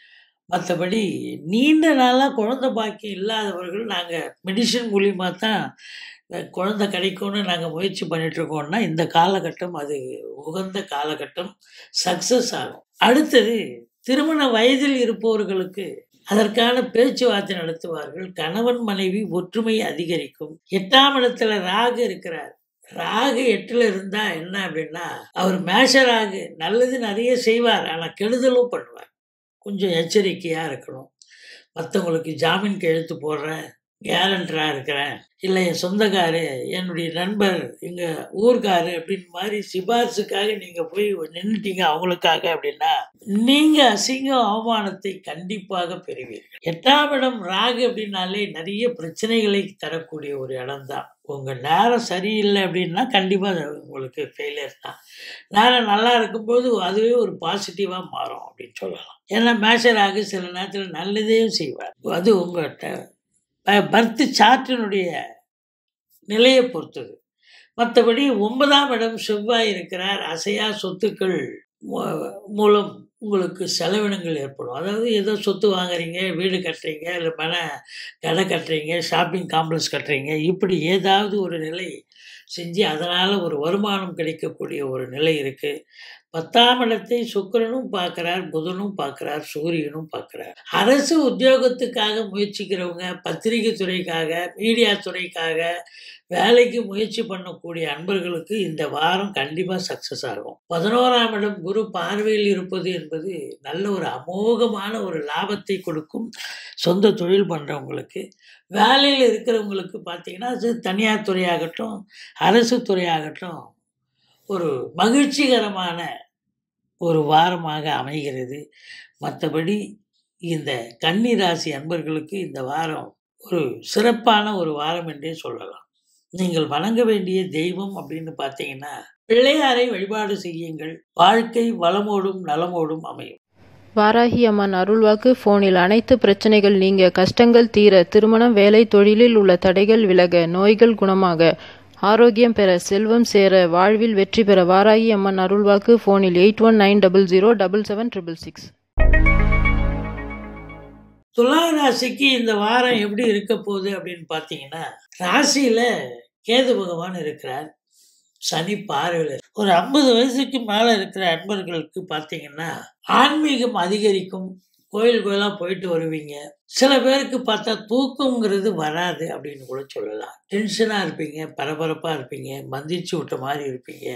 மற்றபடி நீண்ட நாளாக குழந்தை பாக்கியம் இல்லாதவர்கள் நாங்கள் மெடிசன் மூலியமாக தான் அஹ், குழந்தை கிடைக்கும்னு நாங்கள் முயற்சி பண்ணிட்டு இருக்கோம்னா இந்த காலகட்டம் அது உகந்த காலகட்டம் சக்ஸஸ் ஆகும் அடுத்தது திருமண வயதில் இருப்பவர்களுக்கு அதற்கான பேச்சுவார்த்தை நடத்துவார்கள் கணவன் மனைவி ஒற்றுமை அதிகரிக்கும் எட்டாம் இடத்துல ராகு இருக்கிறார் ராகு எட்டுல இருந்தா என்ன அப்படின்னா அவர் மேஷ ராகு நல்லது நிறைய செய்வார் ஆனா கெடுதலும் பண்ணுவார் கொஞ்சம் எச்சரிக்கையா இருக்கணும் மற்றவங்களுக்கு ஜாமீன் கையெழுத்து போடுறேன் கேரண்டராக இருக்கிறேன் இல்லை என் சொந்தக்காரு என்னுடைய நண்பர் எங்கள் ஊர்க்காரு அப்படின்னு மாதிரி சிபாரிசுக்காக நீங்கள் போய் நின்றுட்டீங்க அவங்களுக்காக அப்படின்னா நீங்கள் அசிங்கம் அவமானத்தை கண்டிப்பாக பெறுவீர்கள் எட்டாம் இடம் ராகு அப்படின்னாலே நிறைய பிரச்சனைகளை தரக்கூடிய ஒரு இடம் தான் உங்கள் நேரம் சரியில்லை அப்படின்னா கண்டிப்பாக உங்களுக்கு ஃபெயிலியர் தான் நேரம் நல்லா இருக்கும்போது அதுவே ஒரு பாசிட்டிவாக மாறும் அப்படின்னு சொல்லலாம் ஏன்னா மேஷராகு சில நேரத்தில் நல்லதையும் செய்வார் அது உங்கள்கிட்ட பர்த் சார்ட்டினுடைய நிலையை பொறுத்தது மற்றபடி ஒன்பதாம் இடம் செவ்வாய் இருக்கிறார் அசையா சொத்துக்கள் மூ- மூலம் உங்களுக்கு செலவினங்கள் ஏற்படும் அதாவது ஏதோ சொத்து வாங்குறீங்க வீடு கட்டுறீங்க இல்லை மன கடை கட்டுறீங்க ஷாப்பிங் காம்ப்ளெக்ஸ் கட்டுறீங்க இப்படி ஏதாவது ஒரு நிலை செஞ்சு அதனால் ஒரு வருமானம் கிடைக்கக்கூடிய ஒரு நிலை இருக்குது பத்தாம் இடத்தை சுக்கிரனும் பார்க்குறார் புதனும் பார்க்குறார் சூரியனும் பார்க்குறார் அரசு உத்தியோகத்துக்காக முயற்சிக்கிறவங்க பத்திரிகை துறைக்காக மீடியா துறைக்காக வேலைக்கு முயற்சி பண்ணக்கூடிய அன்பர்களுக்கு இந்த வாரம் கண்டிப்பாக சக்ஸஸ் ஆகும் பதினோராம் இடம் குரு பார்வையில் இருப்பது என்பது நல்ல ஒரு அமோகமான ஒரு லாபத்தை கொடுக்கும் சொந்த தொழில் பண்ணுறவங்களுக்கு வேலையில் இருக்கிறவங்களுக்கு பார்த்தீங்கன்னா அது தனியார் துறையாகட்டும் அரசு துறையாகட்டும் ஒரு மகிழ்ச்சிகரமான ஒரு வாரமாக அமைகிறது மற்றபடி இந்த கன்னி ராசி அன்பர்களுக்கு இந்த வாரம் ஒரு சிறப்பான ஒரு வாரம் என்றே சொல்லலாம் நீங்கள் வணங்க வேண்டிய தெய்வம் அப்படின்னு பார்த்தீங்கன்னா பிள்ளையாரை வழிபாடு செய்யுங்கள் வாழ்க்கை வளமோடும் நலமோடும் அமையும் வாராகி அம்மன் அருள்வாக்கு ஃபோனில் அனைத்து பிரச்சனைகள் நீங்க கஷ்டங்கள் தீர திருமணம் வேலை தொழிலில் உள்ள தடைகள் விலக நோய்கள் குணமாக ஆரோக்கியம் பெற செல்வம் சேர வாழ்வில் வெற்றி பெற வாராகி அம்மன் அருள்வாக்கு ஃபோனில் eight one nine double zero double seven triple six துலா ராசிக்கு இந்த வாரம் எப்படி இருக்க போகுது அப்படின்னு பார்த்தீங்கன்னா ராசியில கேது பகவான் இருக்கிறார் சனி பார்வையில் ஒரு ஐம்பது வயசுக்கு மேலே இருக்கிற அன்பர்களுக்கு பார்த்தீங்கன்னா ஆன்மீகம் அதிகரிக்கும் கோயில் கோயிலாக போயிட்டு வருவீங்க சில பேருக்கு பார்த்தா தூக்கங்கிறது வராது அப்படின்னு கூட சொல்லலாம் டென்ஷனாக இருப்பீங்க பரபரப்பாக இருப்பீங்க மந்திரிச்சு விட்ட மாதிரி இருப்பீங்க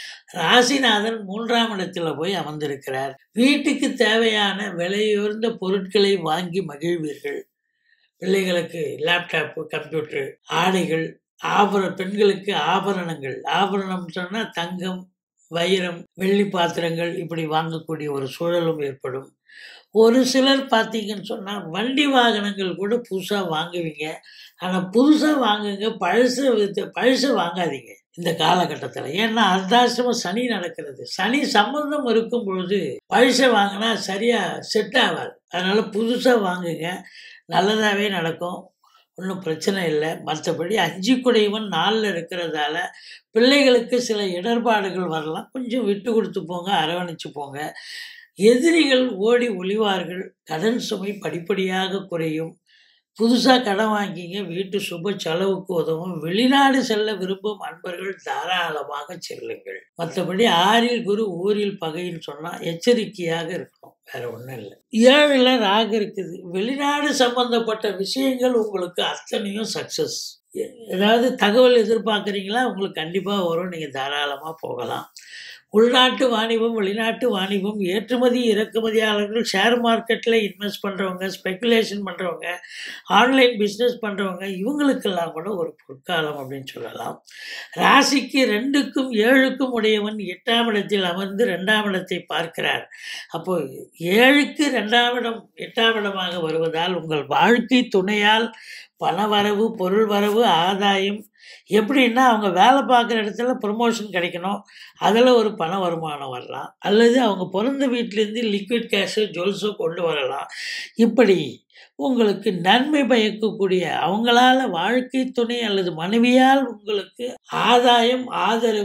ராசிநாதன் மூன்றாம் இடத்துல போய் அமர்ந்திருக்கிறார் வீட்டுக்கு தேவையான விலையுயர்ந்த பொருட்களை வாங்கி மகிழ்வீர்கள் பிள்ளைகளுக்கு லேப்டாப்பு கம்ப்யூட்டர் ஆடைகள் ஆபர பெண்களுக்கு ஆபரணங்கள் ஆபரணம் சொன்னால் தங்கம் வைரம் வெள்ளி பாத்திரங்கள் இப்படி வாங்கக்கூடிய ஒரு சூழலும் ஏற்படும் ஒரு சிலர் பார்த்தீங்கன்னு சொன்னால் வண்டி வாகனங்கள் கூட புதுசாக வாங்குவீங்க ஆனால் புதுசாக வாங்குங்க பழச வித்து- பழச வாங்காதீங்க இந்த காலகட்டத்தில் ஏன்னா அர்த்தாசிரமம் சனி நடக்கிறது சனி சம்பந்தம் இருக்கும் பொழுது பழச வாங்கினா சரியாக செட் ஆகாது அதனால் புதுசாக வாங்குங்க நல்லதாகவே நடக்கும் ஒன்றும் பிரச்சனை இல்லை மற்றபடி அஞ்சு குடைவன் நாளில் இருக்கிறதால பிள்ளைகளுக்கு சில இடர்பாடுகள் வரலாம் கொஞ்சம் விட்டு கொடுத்து போங்க அரவணைச்சு போங்க எதிரிகள் ஓடி ஒளிவார்கள் கடன் சுமை படிப்படியாக குறையும் புதுசாக கடன் வாங்கிங்க வீட்டு சுப செலவுக்கு உதவும் வெளிநாடு செல்ல விரும்பும் அன்பர்கள் தாராளமாக செல்லுங்கள் மற்றபடி ஆறில் குரு ஊரில் பகைன்னு சொன்னால் எச்சரிக்கையாக இருக்கணும் வேற ஒன்றும் இல்லை ஏழில் ராகு இருக்குது வெளிநாடு சம்பந்தப்பட்ட விஷயங்கள் உங்களுக்கு அத்தனையும் சக்ஸஸ் ஏதாவது தகவல் எதிர்பார்க்குறீங்களா உங்களுக்கு கண்டிப்பாக வரும் நீங்கள் தாராளமாக போகலாம் உள்நாட்டு வாணிபம் வெளிநாட்டு வாணிபம் ஏற்றுமதி இறக்குமதியாளர்கள் ஷேர் மார்க்கெட்டில் இன்வெஸ்ட் பண்ணுறவங்க ஸ்பெக்குலேஷன் பண்ணுறவங்க ஆன்லைன் பிஸ்னஸ் பண்ணுறவங்க இவங்களுக்கெல்லாம் கூட ஒரு பொற்காலம் அப்படின்னு சொல்லலாம் ராசிக்கு ரெண்டுக்கும் ஏழுக்கும் உடையவன் எட்டாம் இடத்தில் அமர்ந்து ரெண்டாம் இடத்தை பார்க்கிறார் அப்போ ஏழுக்கு ரெண்டாம் இடம் எட்டாம் இடமாக வருவதால் உங்கள் வாழ்க்கை துணையால் பணவரவு பொருள் வரவு ஆதாயம் எப்படின்னா அவங்க வேலை பார்க்குற இடத்துல ப்ரொமோஷன் கிடைக்கணும் அதில் ஒரு பண வருமானம் வரலாம் அல்லது அவங்க பிறந்த வீட்டிலேருந்து லிக்விட் கேஷோ ஜுவல்ஸோ கொண்டு வரலாம் இப்படி உங்களுக்கு நன்மை பயக்கக்கூடிய அவங்களால வாழ்க்கை துணை அல்லது மனைவியால் உங்களுக்கு ஆதாயம் ஆதரவு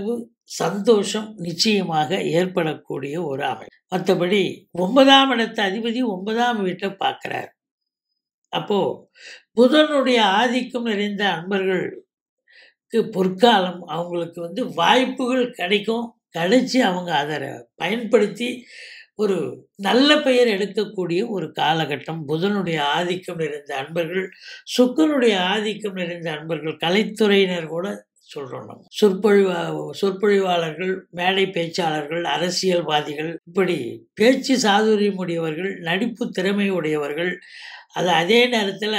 சந்தோஷம் நிச்சயமாக ஏற்படக்கூடிய ஒரு அமைப்பு மற்றபடி ஒன்பதாம் இடத்து அதிபதி ஒன்பதாம் வீட்டை பார்க்குறார் அப்போது புதனுடைய ஆதிக்கம் நிறைந்த அன்பர்களுக்கு பொற்காலம் அவங்களுக்கு வந்து வாய்ப்புகள் கிடைக்கும் கிடைச்சி அவங்க அதை பயன்படுத்தி ஒரு நல்ல பெயர் எடுக்கக்கூடிய ஒரு காலகட்டம் புதனுடைய ஆதிக்கம் நிறைந்த அன்பர்கள் சுக்கனுடைய ஆதிக்கம் நிறைந்த அன்பர்கள் கலைத்துறையினர் கூட சொல்கிறோம் நம்ம சொற்பொழிவா சொற்பொழிவாளர்கள் மேடை பேச்சாளர்கள் அரசியல்வாதிகள் இப்படி பேச்சு சாதுரியம் உடையவர்கள் நடிப்பு திறமை உடையவர்கள் அது அதே நேரத்தில்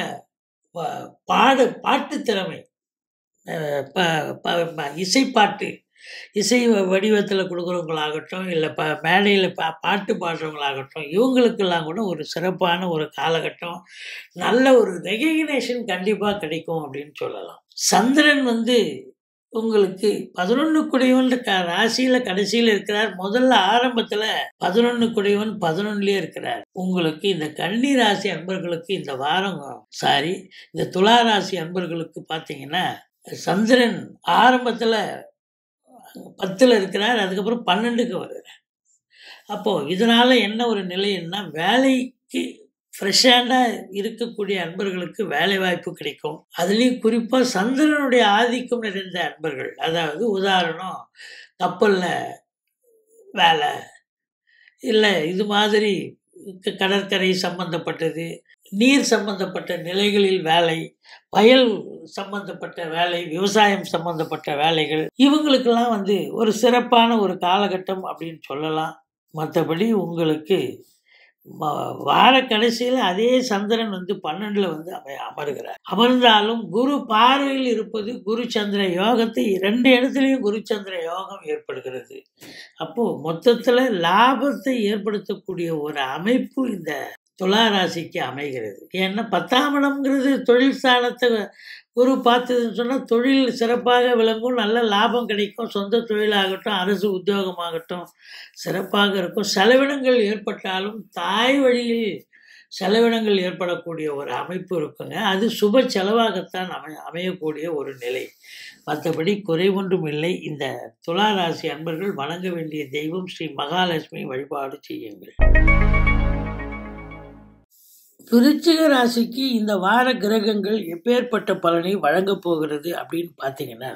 பாடு பாட்டு திறமை அஹ் ப- ப- ப- இசைப்பாட்டு இசை வடிவத்தில் கொடுக்குறவங்களாகட்டும் இல்லை ப மேடையில் பா பாட்டு பாடுறவங்களாகட்டும் இவங்களுக்கெல்லாம் கூட ஒரு சிறப்பான ஒரு காலகட்டம் நல்ல ஒரு ரெகக்னேஷன் கண்டிப்பாக கிடைக்கும் அப்படின்னு சொல்லலாம் சந்திரன் வந்து உங்களுக்கு பதினொன்று குடைவன் க ராசியில் கடைசியில் இருக்கிறார் முதல்ல ஆரம்பத்தில் பதினொன்று குடைவன் பதினொன்றுலேயே இருக்கிறார் உங்களுக்கு இந்த கன்னி ராசி அன்பர்களுக்கு இந்த வாரம் சாரி இந்த துலா ராசி அன்பர்களுக்கு பார்த்தீங்கன்னா சந்திரன் ஆரம்பத்தில் பத்தில் இருக்கிறார் அதுக்கப்புறம் பன்னெண்டுக்கு வருகிறார் அப்போது இதனால் என்ன ஒரு நிலைன்னா வேலைக்கு ஃப்ரெஷ்ஷாக இருக்கக்கூடிய அன்பர்களுக்கு வேலை வாய்ப்பு கிடைக்கும் அதுலேயும் குறிப்பாக சந்திரனுடைய ஆதிக்கம் நிறைந்த அன்பர்கள் அதாவது உதாரணம் கப்பலில் வேலை இல்லை இது மாதிரி க- கடற்கரை சம்பந்தப்பட்டது நீர் சம்பந்தப்பட்ட நிலைகளில் வேலை வயல் சம்பந்தப்பட்ட வேலை விவசாயம் சம்பந்தப்பட்ட வேலைகள் இவங்களுக்கெல்லாம் வந்து ஒரு சிறப்பான ஒரு காலகட்டம் அப்படின்னு சொல்லலாம் மற்றபடி உங்களுக்கு ம- வார கடைசியில் அதே சந்திரன் வந்து பன்னெண்டில் வந்து அமை அமருகிறார் அமர்ந்தாலும் குரு பார்வையில் இருப்பது குரு சந்திர யோகத்தை ரெண்டு இடத்துலையும் குரு சந்திர யோகம் ஏற்படுகிறது அப்போது மொத்தத்தில் லாபத்தை ஏற்படுத்தக்கூடிய ஒரு அமைப்பு இந்த துலா ராசிக்கு அமைகிறது ஏன்னா பத்தாம் இடம்ங்கிறது தொழில் ஸ்தானத்தை குரு பார்த்ததுன்னு சொன்னால் தொழில் சிறப்பாக விளங்கும் நல்ல லாபம் கிடைக்கும் சொந்த தொழிலாகட்டும் அரசு உத்தியோகமாகட்டும் சிறப்பாக இருக்கும் செலவினங்கள் ஏற்பட்டாலும் தாய் வழியில் செலவினங்கள் ஏற்படக்கூடிய ஒரு அமைப்பு இருக்குங்க அது சுப செலவாகத்தான் அமை அமையக்கூடிய ஒரு நிலை மற்றபடி குறைவொன்றும் இல்லை இந்த துலா ராசி அன்பர்கள் வணங்க வேண்டிய தெய்வம் ஸ்ரீ மகாலட்சுமி வழிபாடு செய்யுங்கள் விருச்சிக ராசிக்கு இந்த வார கிரகங்கள் எப்பேற்பட்ட பலனை வழங்கப் போகிறது அப்படின்னு பார்த்தீங்கன்னா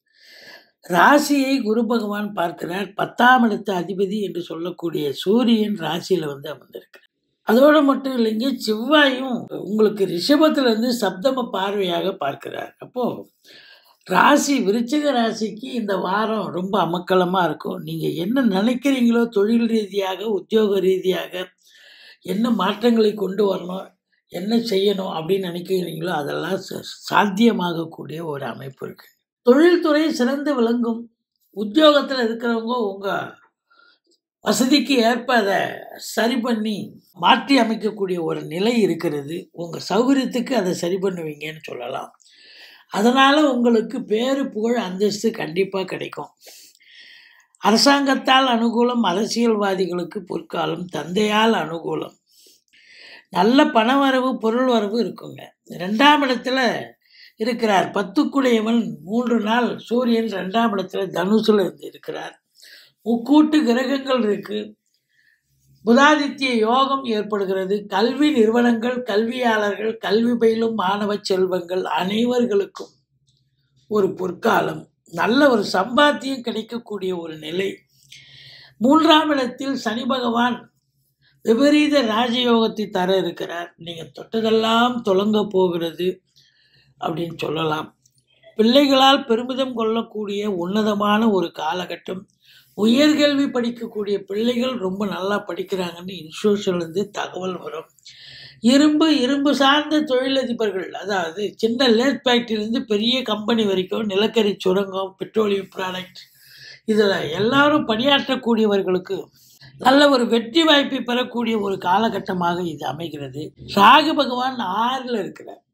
ராசியை குரு பகவான் பார்க்கிறார் பத்தாம் இடத்து அதிபதி என்று சொல்லக்கூடிய சூரியன் ராசியில் வந்து அமர்ந்திருக்கிறார் அதோடு மட்டும் இல்லைங்க செவ்வாயும் உங்களுக்கு ரிஷபத்துல இருந்து சப்தம பார்வையாக பார்க்கிறார் அப்போ ராசி விருச்சிக ராசிக்கு இந்த வாரம் ரொம்ப அமக்கலமாக இருக்கும் நீங்கள் என்ன நினைக்கிறீங்களோ தொழில் ரீதியாக உத்தியோக ரீதியாக என்ன மாற்றங்களை கொண்டு வரணும் என்ன செய்யணும் அப்படின்னு நினைக்கிறீங்களோ அதெல்லாம் ச- சாத்தியமாகக்கூடிய ஒரு அமைப்பு இருக்கு தொழில்துறை சிறந்து விளங்கும் உத்தியோகத்தில் இருக்கிறவங்க உங்கள் வசதிக்கு ஏற்ப அதை சரி பண்ணி மாற்றி அமைக்கக்கூடிய ஒரு நிலை இருக்கிறது உங்கள் சௌகரியத்துக்கு அதை சரி பண்ணுவீங்கன்னு சொல்லலாம் அதனால் உங்களுக்கு பேரு புகழ் அந்தஸ்து கண்டிப்பாக கிடைக்கும் அரசாங்கத்தால் அனுகூலம் அரசியல்வாதிகளுக்கு பொற்காலம் தந்தையால் அனுகூலம் நல்ல பணவரவு பொருள் வரவு இருக்குங்க ரெண்டாம் இடத்துல இருக்கிறார் பத்துக்குடையவன் மூன்று நாள் சூரியன் ரெண்டாம் இடத்துல தனுசுல இருந்து இருக்கிறார் முக்கூட்டு கிரகங்கள் இருக்கு புதாதித்ய யோகம் ஏற்படுகிறது கல்வி நிறுவனங்கள் கல்வியாளர்கள் கல்வி பயிலும் மாணவ செல்வங்கள் அனைவர்களுக்கும் ஒரு பொற்காலம் நல்ல ஒரு சம்பாத்தியம் கிடைக்கக்கூடிய ஒரு நிலை மூன்றாம் இடத்தில் சனி பகவான் விபரீத ராஜயோகத்தை தர இருக்கிறார் நீங்கள் தொட்டதெல்லாம் தொடங்க போகிறது அப்படின்னு சொல்லலாம் பிள்ளைகளால் பெருமிதம் கொள்ளக்கூடிய உன்னதமான ஒரு காலகட்டம் உயர்கல்வி படிக்கக்கூடிய பிள்ளைகள் ரொம்ப நல்லா படிக்கிறாங்கன்னு இன்ஸ்டியூஷன்லேருந்து தகவல் வரும் இரும்பு இரும்பு சார்ந்த தொழிலதிபர்கள் அதாவது சின்ன லேட் ஃபேக்ட்ரிலேருந்து பெரிய கம்பெனி வரைக்கும் நிலக்கரி சுரங்கம் பெட்ரோலியம் ப்ராடக்ட் இதில் எல்லாரும் பணியாற்றக்கூடியவர்களுக்கு நல்ல ஒரு வெற்றி வாய்ப்பை பெறக்கூடிய ஒரு காலகட்டமாக இது அமைகிறது ராகு பகவான் ஆறில் இருக்கிறார்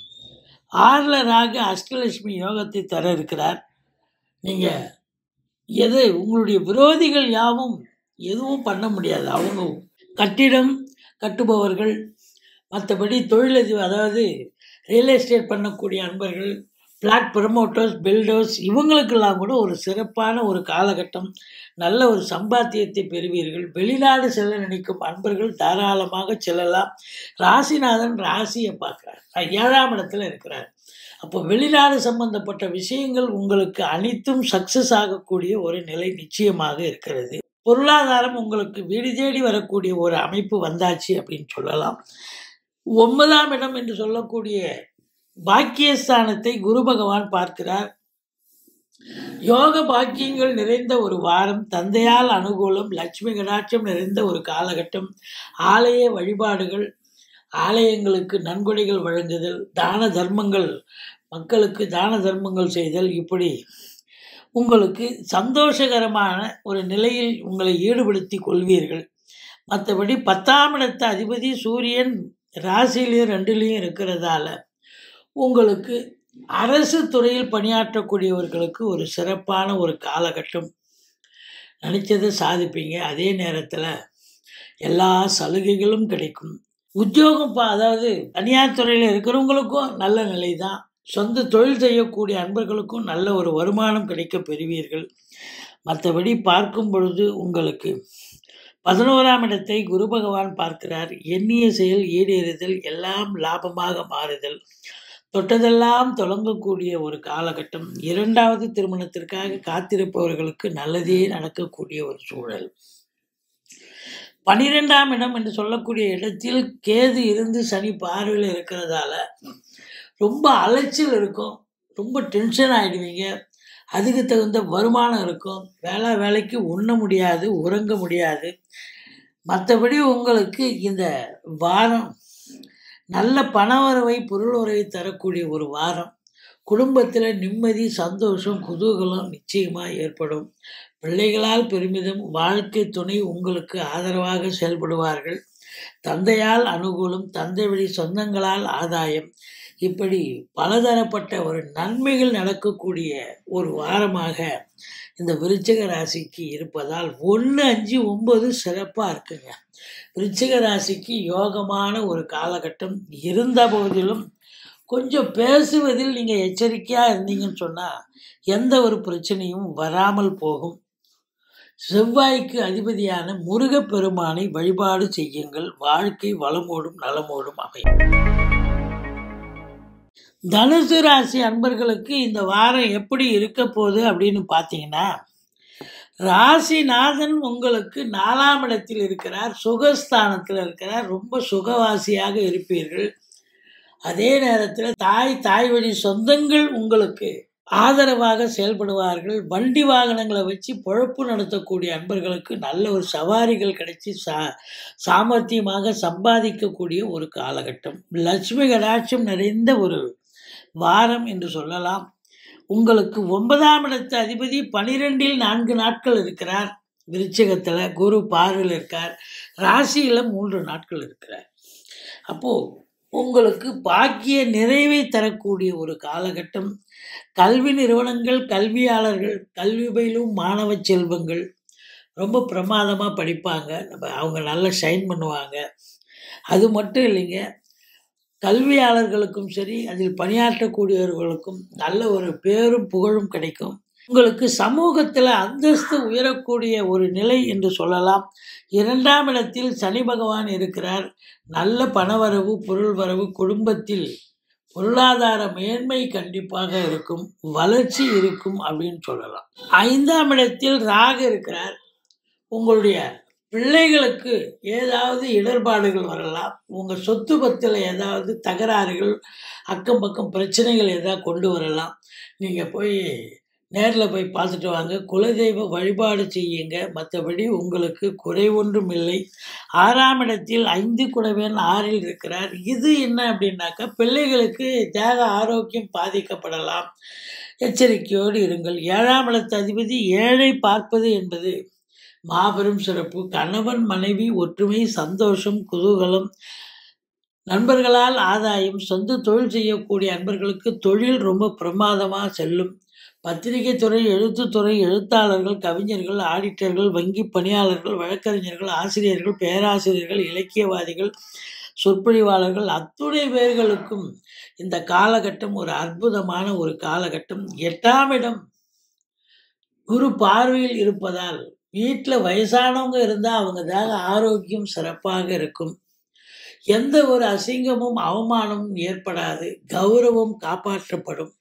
ஆறில் ராகு அஷ்டலட்சுமி யோகத்தை தர இருக்கிறார் நீங்கள் எது உங்களுடைய விரோதிகள் யாவும் எதுவும் பண்ண முடியாது அவங்க கட்டிடம் கட்டுபவர்கள் மற்றபடி தொழிலதிபர் அதாவது ரியல் எஸ்டேட் பண்ணக்கூடிய அன்பர்கள் ஃப்ளாட் ப்ரமோட்டர்ஸ் பில்டர்ஸ் இவங்களுக்கெல்லாம் கூட ஒரு சிறப்பான ஒரு காலகட்டம் நல்ல ஒரு சம்பாத்தியத்தை பெறுவீர்கள் வெளிநாடு செல்ல நினைக்கும் அன்பர்கள் தாராளமாக செல்லலாம் ராசிநாதன் ராசியை பார்க்குறார் ஏழாம் இடத்துல இருக்கிறார் அப்போ வெளிநாடு சம்பந்தப்பட்ட விஷயங்கள் உங்களுக்கு அனைத்தும் சக்சஸ் ஆகக்கூடிய ஒரு நிலை நிச்சயமாக இருக்கிறது பொருளாதாரம் உங்களுக்கு வீடு தேடி வரக்கூடிய ஒரு அமைப்பு வந்தாச்சு அப்படின்னு சொல்லலாம் ஒன்பதாம் இடம் என்று சொல்லக்கூடிய பாக்கியஸ்தானத்தை குரு பகவான் பார்க்கிறார் யோக பாக்கியங்கள் நிறைந்த ஒரு வாரம் தந்தையால் அனுகூலம் லட்சுமி கடாட்சம் நிறைந்த ஒரு காலகட்டம் ஆலய வழிபாடுகள் ஆலயங்களுக்கு நன்கொடைகள் வழங்குதல் தான தர்மங்கள் மக்களுக்கு தான தர்மங்கள் செய்தல் இப்படி உங்களுக்கு சந்தோஷகரமான ஒரு நிலையில் உங்களை ஈடுபடுத்தி கொள்வீர்கள் மற்றபடி பத்தாம் இடத்து அதிபதி சூரியன் ராசியிலையும் ரெண்டுலேயும் இருக்கிறதால உங்களுக்கு அரசு துறையில் பணியாற்றக்கூடியவர்களுக்கு ஒரு சிறப்பான ஒரு காலகட்டம் நினச்சதை சாதிப்பீங்க அதே நேரத்தில் எல்லா சலுகைகளும் கிடைக்கும் உத்தியோகம் பா அதாவது தனியார் துறையில் இருக்கிறவங்களுக்கும் நல்ல நிலை தான் சொந்த தொழில் செய்யக்கூடிய அன்பர்களுக்கும் நல்ல ஒரு வருமானம் கிடைக்க பெறுவீர்கள் மற்றபடி பார்க்கும் பொழுது உங்களுக்கு பதினோராம் இடத்தை குரு பகவான் பார்க்கிறார் எண்ணிய செயல் ஈடேறுதல் எல்லாம் லாபமாக மாறுதல் தொட்டதெல்லாம் தொடங்கக்கூடிய ஒரு காலகட்டம் இரண்டாவது திருமணத்திற்காக காத்திருப்பவர்களுக்கு நல்லதே நடக்கக்கூடிய ஒரு சூழல் பனிரெண்டாம் இடம் என்று சொல்லக்கூடிய இடத்தில் கேது இருந்து சனி பார்வையில் இருக்கிறதால ரொம்ப அலைச்சல் இருக்கும் ரொம்ப டென்ஷன் ஆகிடுவீங்க அதுக்கு தகுந்த வருமானம் இருக்கும் வேலை வேலைக்கு உண்ண முடியாது உறங்க முடியாது மற்றபடி உங்களுக்கு இந்த வாரம் நல்ல பண வரவை பொருள் வரவை தரக்கூடிய ஒரு வாரம் குடும்பத்தில் நிம்மதி சந்தோஷம் குதூகலம் நிச்சயமாக ஏற்படும் பிள்ளைகளால் பெருமிதம் வாழ்க்கை துணை உங்களுக்கு ஆதரவாக செயல்படுவார்கள் தந்தையால் அனுகூலம் தந்தை வழி சொந்தங்களால் ஆதாயம் இப்படி பலதரப்பட்ட ஒரு நன்மைகள் நடக்கக்கூடிய ஒரு வாரமாக இந்த விருச்சிக ராசிக்கு இருப்பதால் ஒன்று அஞ்சு ஒம்பது சிறப்பாக இருக்குங்க விருச்சிக ராசிக்கு யோகமான ஒரு காலகட்டம் இருந்த போதிலும் கொஞ்சம் பேசுவதில் நீங்கள் எச்சரிக்கையாக இருந்தீங்கன்னு சொன்னால் எந்த ஒரு பிரச்சனையும் வராமல் போகும் செவ்வாய்க்கு அதிபதியான முருகப்பெருமானை வழிபாடு செய்யுங்கள் வாழ்க்கை வளமோடும் நலமோடும் அமையும் தனுசு ராசி அன்பர்களுக்கு இந்த வாரம் எப்படி இருக்க போகுது அப்படின்னு பார்த்தீங்கன்னா ராசிநாதன் உங்களுக்கு நாலாம் இடத்தில் இருக்கிறார் சுகஸ்தானத்தில் இருக்கிறார் ரொம்ப சுகவாசியாக இருப்பீர்கள் அதே நேரத்தில் தாய் தாய் வழி சொந்தங்கள் உங்களுக்கு ஆதரவாக செயல்படுவார்கள் வண்டி வாகனங்களை வச்சு பொழப்பு நடத்தக்கூடிய அன்பர்களுக்கு நல்ல ஒரு சவாரிகள் கிடைச்சி சா சாமர்த்தியமாக சம்பாதிக்கக்கூடிய ஒரு காலகட்டம் லட்சுமி கடாட்சம் நிறைந்த ஒரு வாரம் என்று சொல்லலாம் உங்களுக்கு ஒன்பதாம் இடத்து அதிபதி பனிரெண்டில் நான்கு நாட்கள் இருக்கிறார் விருச்சகத்தில் குரு பார்வையில் இருக்கார் ராசியில் மூன்று நாட்கள் இருக்கிறார் அப்போது உங்களுக்கு பாக்கிய நிறைவை தரக்கூடிய ஒரு காலகட்டம் கல்வி நிறுவனங்கள் கல்வியாளர்கள் கல்வி பயிலும் மாணவ செல்வங்கள் ரொம்ப பிரமாதமாக படிப்பாங்க நம்ம அவங்க நல்லா ஷைன் பண்ணுவாங்க அது மட்டும் இல்லைங்க கல்வியாளர்களுக்கும் சரி அதில் பணியாற்றக்கூடியவர்களுக்கும் நல்ல ஒரு பேரும் புகழும் கிடைக்கும் உங்களுக்கு சமூகத்தில் அந்தஸ்து உயரக்கூடிய ஒரு நிலை என்று சொல்லலாம் இரண்டாம் இடத்தில் சனி பகவான் இருக்கிறார் நல்ல பணவரவு பொருள் வரவு குடும்பத்தில் பொருளாதார மேன்மை கண்டிப்பாக இருக்கும் வளர்ச்சி இருக்கும் அப்படின்னு சொல்லலாம் ஐந்தாம் இடத்தில் ராகு இருக்கிறார் உங்களுடைய பிள்ளைகளுக்கு ஏதாவது இடர்பாடுகள் வரலாம் உங்கள் சொத்து பத்தில் ஏதாவது தகராறுகள் அக்கம் பக்கம் பிரச்சனைகள் ஏதாவது கொண்டு வரலாம் நீங்கள் போய் நேரில் போய் பார்த்துட்டு வாங்க குலதெய்வ வழிபாடு செய்யுங்க மற்றபடி உங்களுக்கு குறை ஒன்றும் இல்லை ஆறாம் இடத்தில் ஐந்து குடவேன் ஆறில் இருக்கிறார் இது என்ன அப்படின்னாக்கா பிள்ளைகளுக்கு தேக ஆரோக்கியம் பாதிக்கப்படலாம் எச்சரிக்கையோடு இருங்கள் ஏழாம் இடத்து அதிபதி ஏழை பார்ப்பது என்பது மாபெரும் சிறப்பு கணவன் மனைவி ஒற்றுமை சந்தோஷம் குதூகலம் நண்பர்களால் ஆதாயம் சொந்த தொழில் செய்யக்கூடிய அன்பர்களுக்கு தொழில் ரொம்ப பிரமாதமாக செல்லும் பத்திரிகை துறை எழுத்துத்துறை எழுத்தாளர்கள் கவிஞர்கள் ஆடிட்டர்கள் வங்கி பணியாளர்கள் வழக்கறிஞர்கள் ஆசிரியர்கள் பேராசிரியர்கள் இலக்கியவாதிகள் சொற்பொழிவாளர்கள் அத்துணை பேர்களுக்கும் இந்த காலகட்டம் ஒரு அற்புதமான ஒரு காலகட்டம் எட்டாம் இடம் குரு பார்வையில் இருப்பதால் வீட்டில் வயசானவங்க இருந்தால் அவங்க தேக ஆரோக்கியம் சிறப்பாக இருக்கும் எந்த ஒரு அசிங்கமும் அவமானமும் ஏற்படாது கௌரவம் காப்பாற்றப்படும்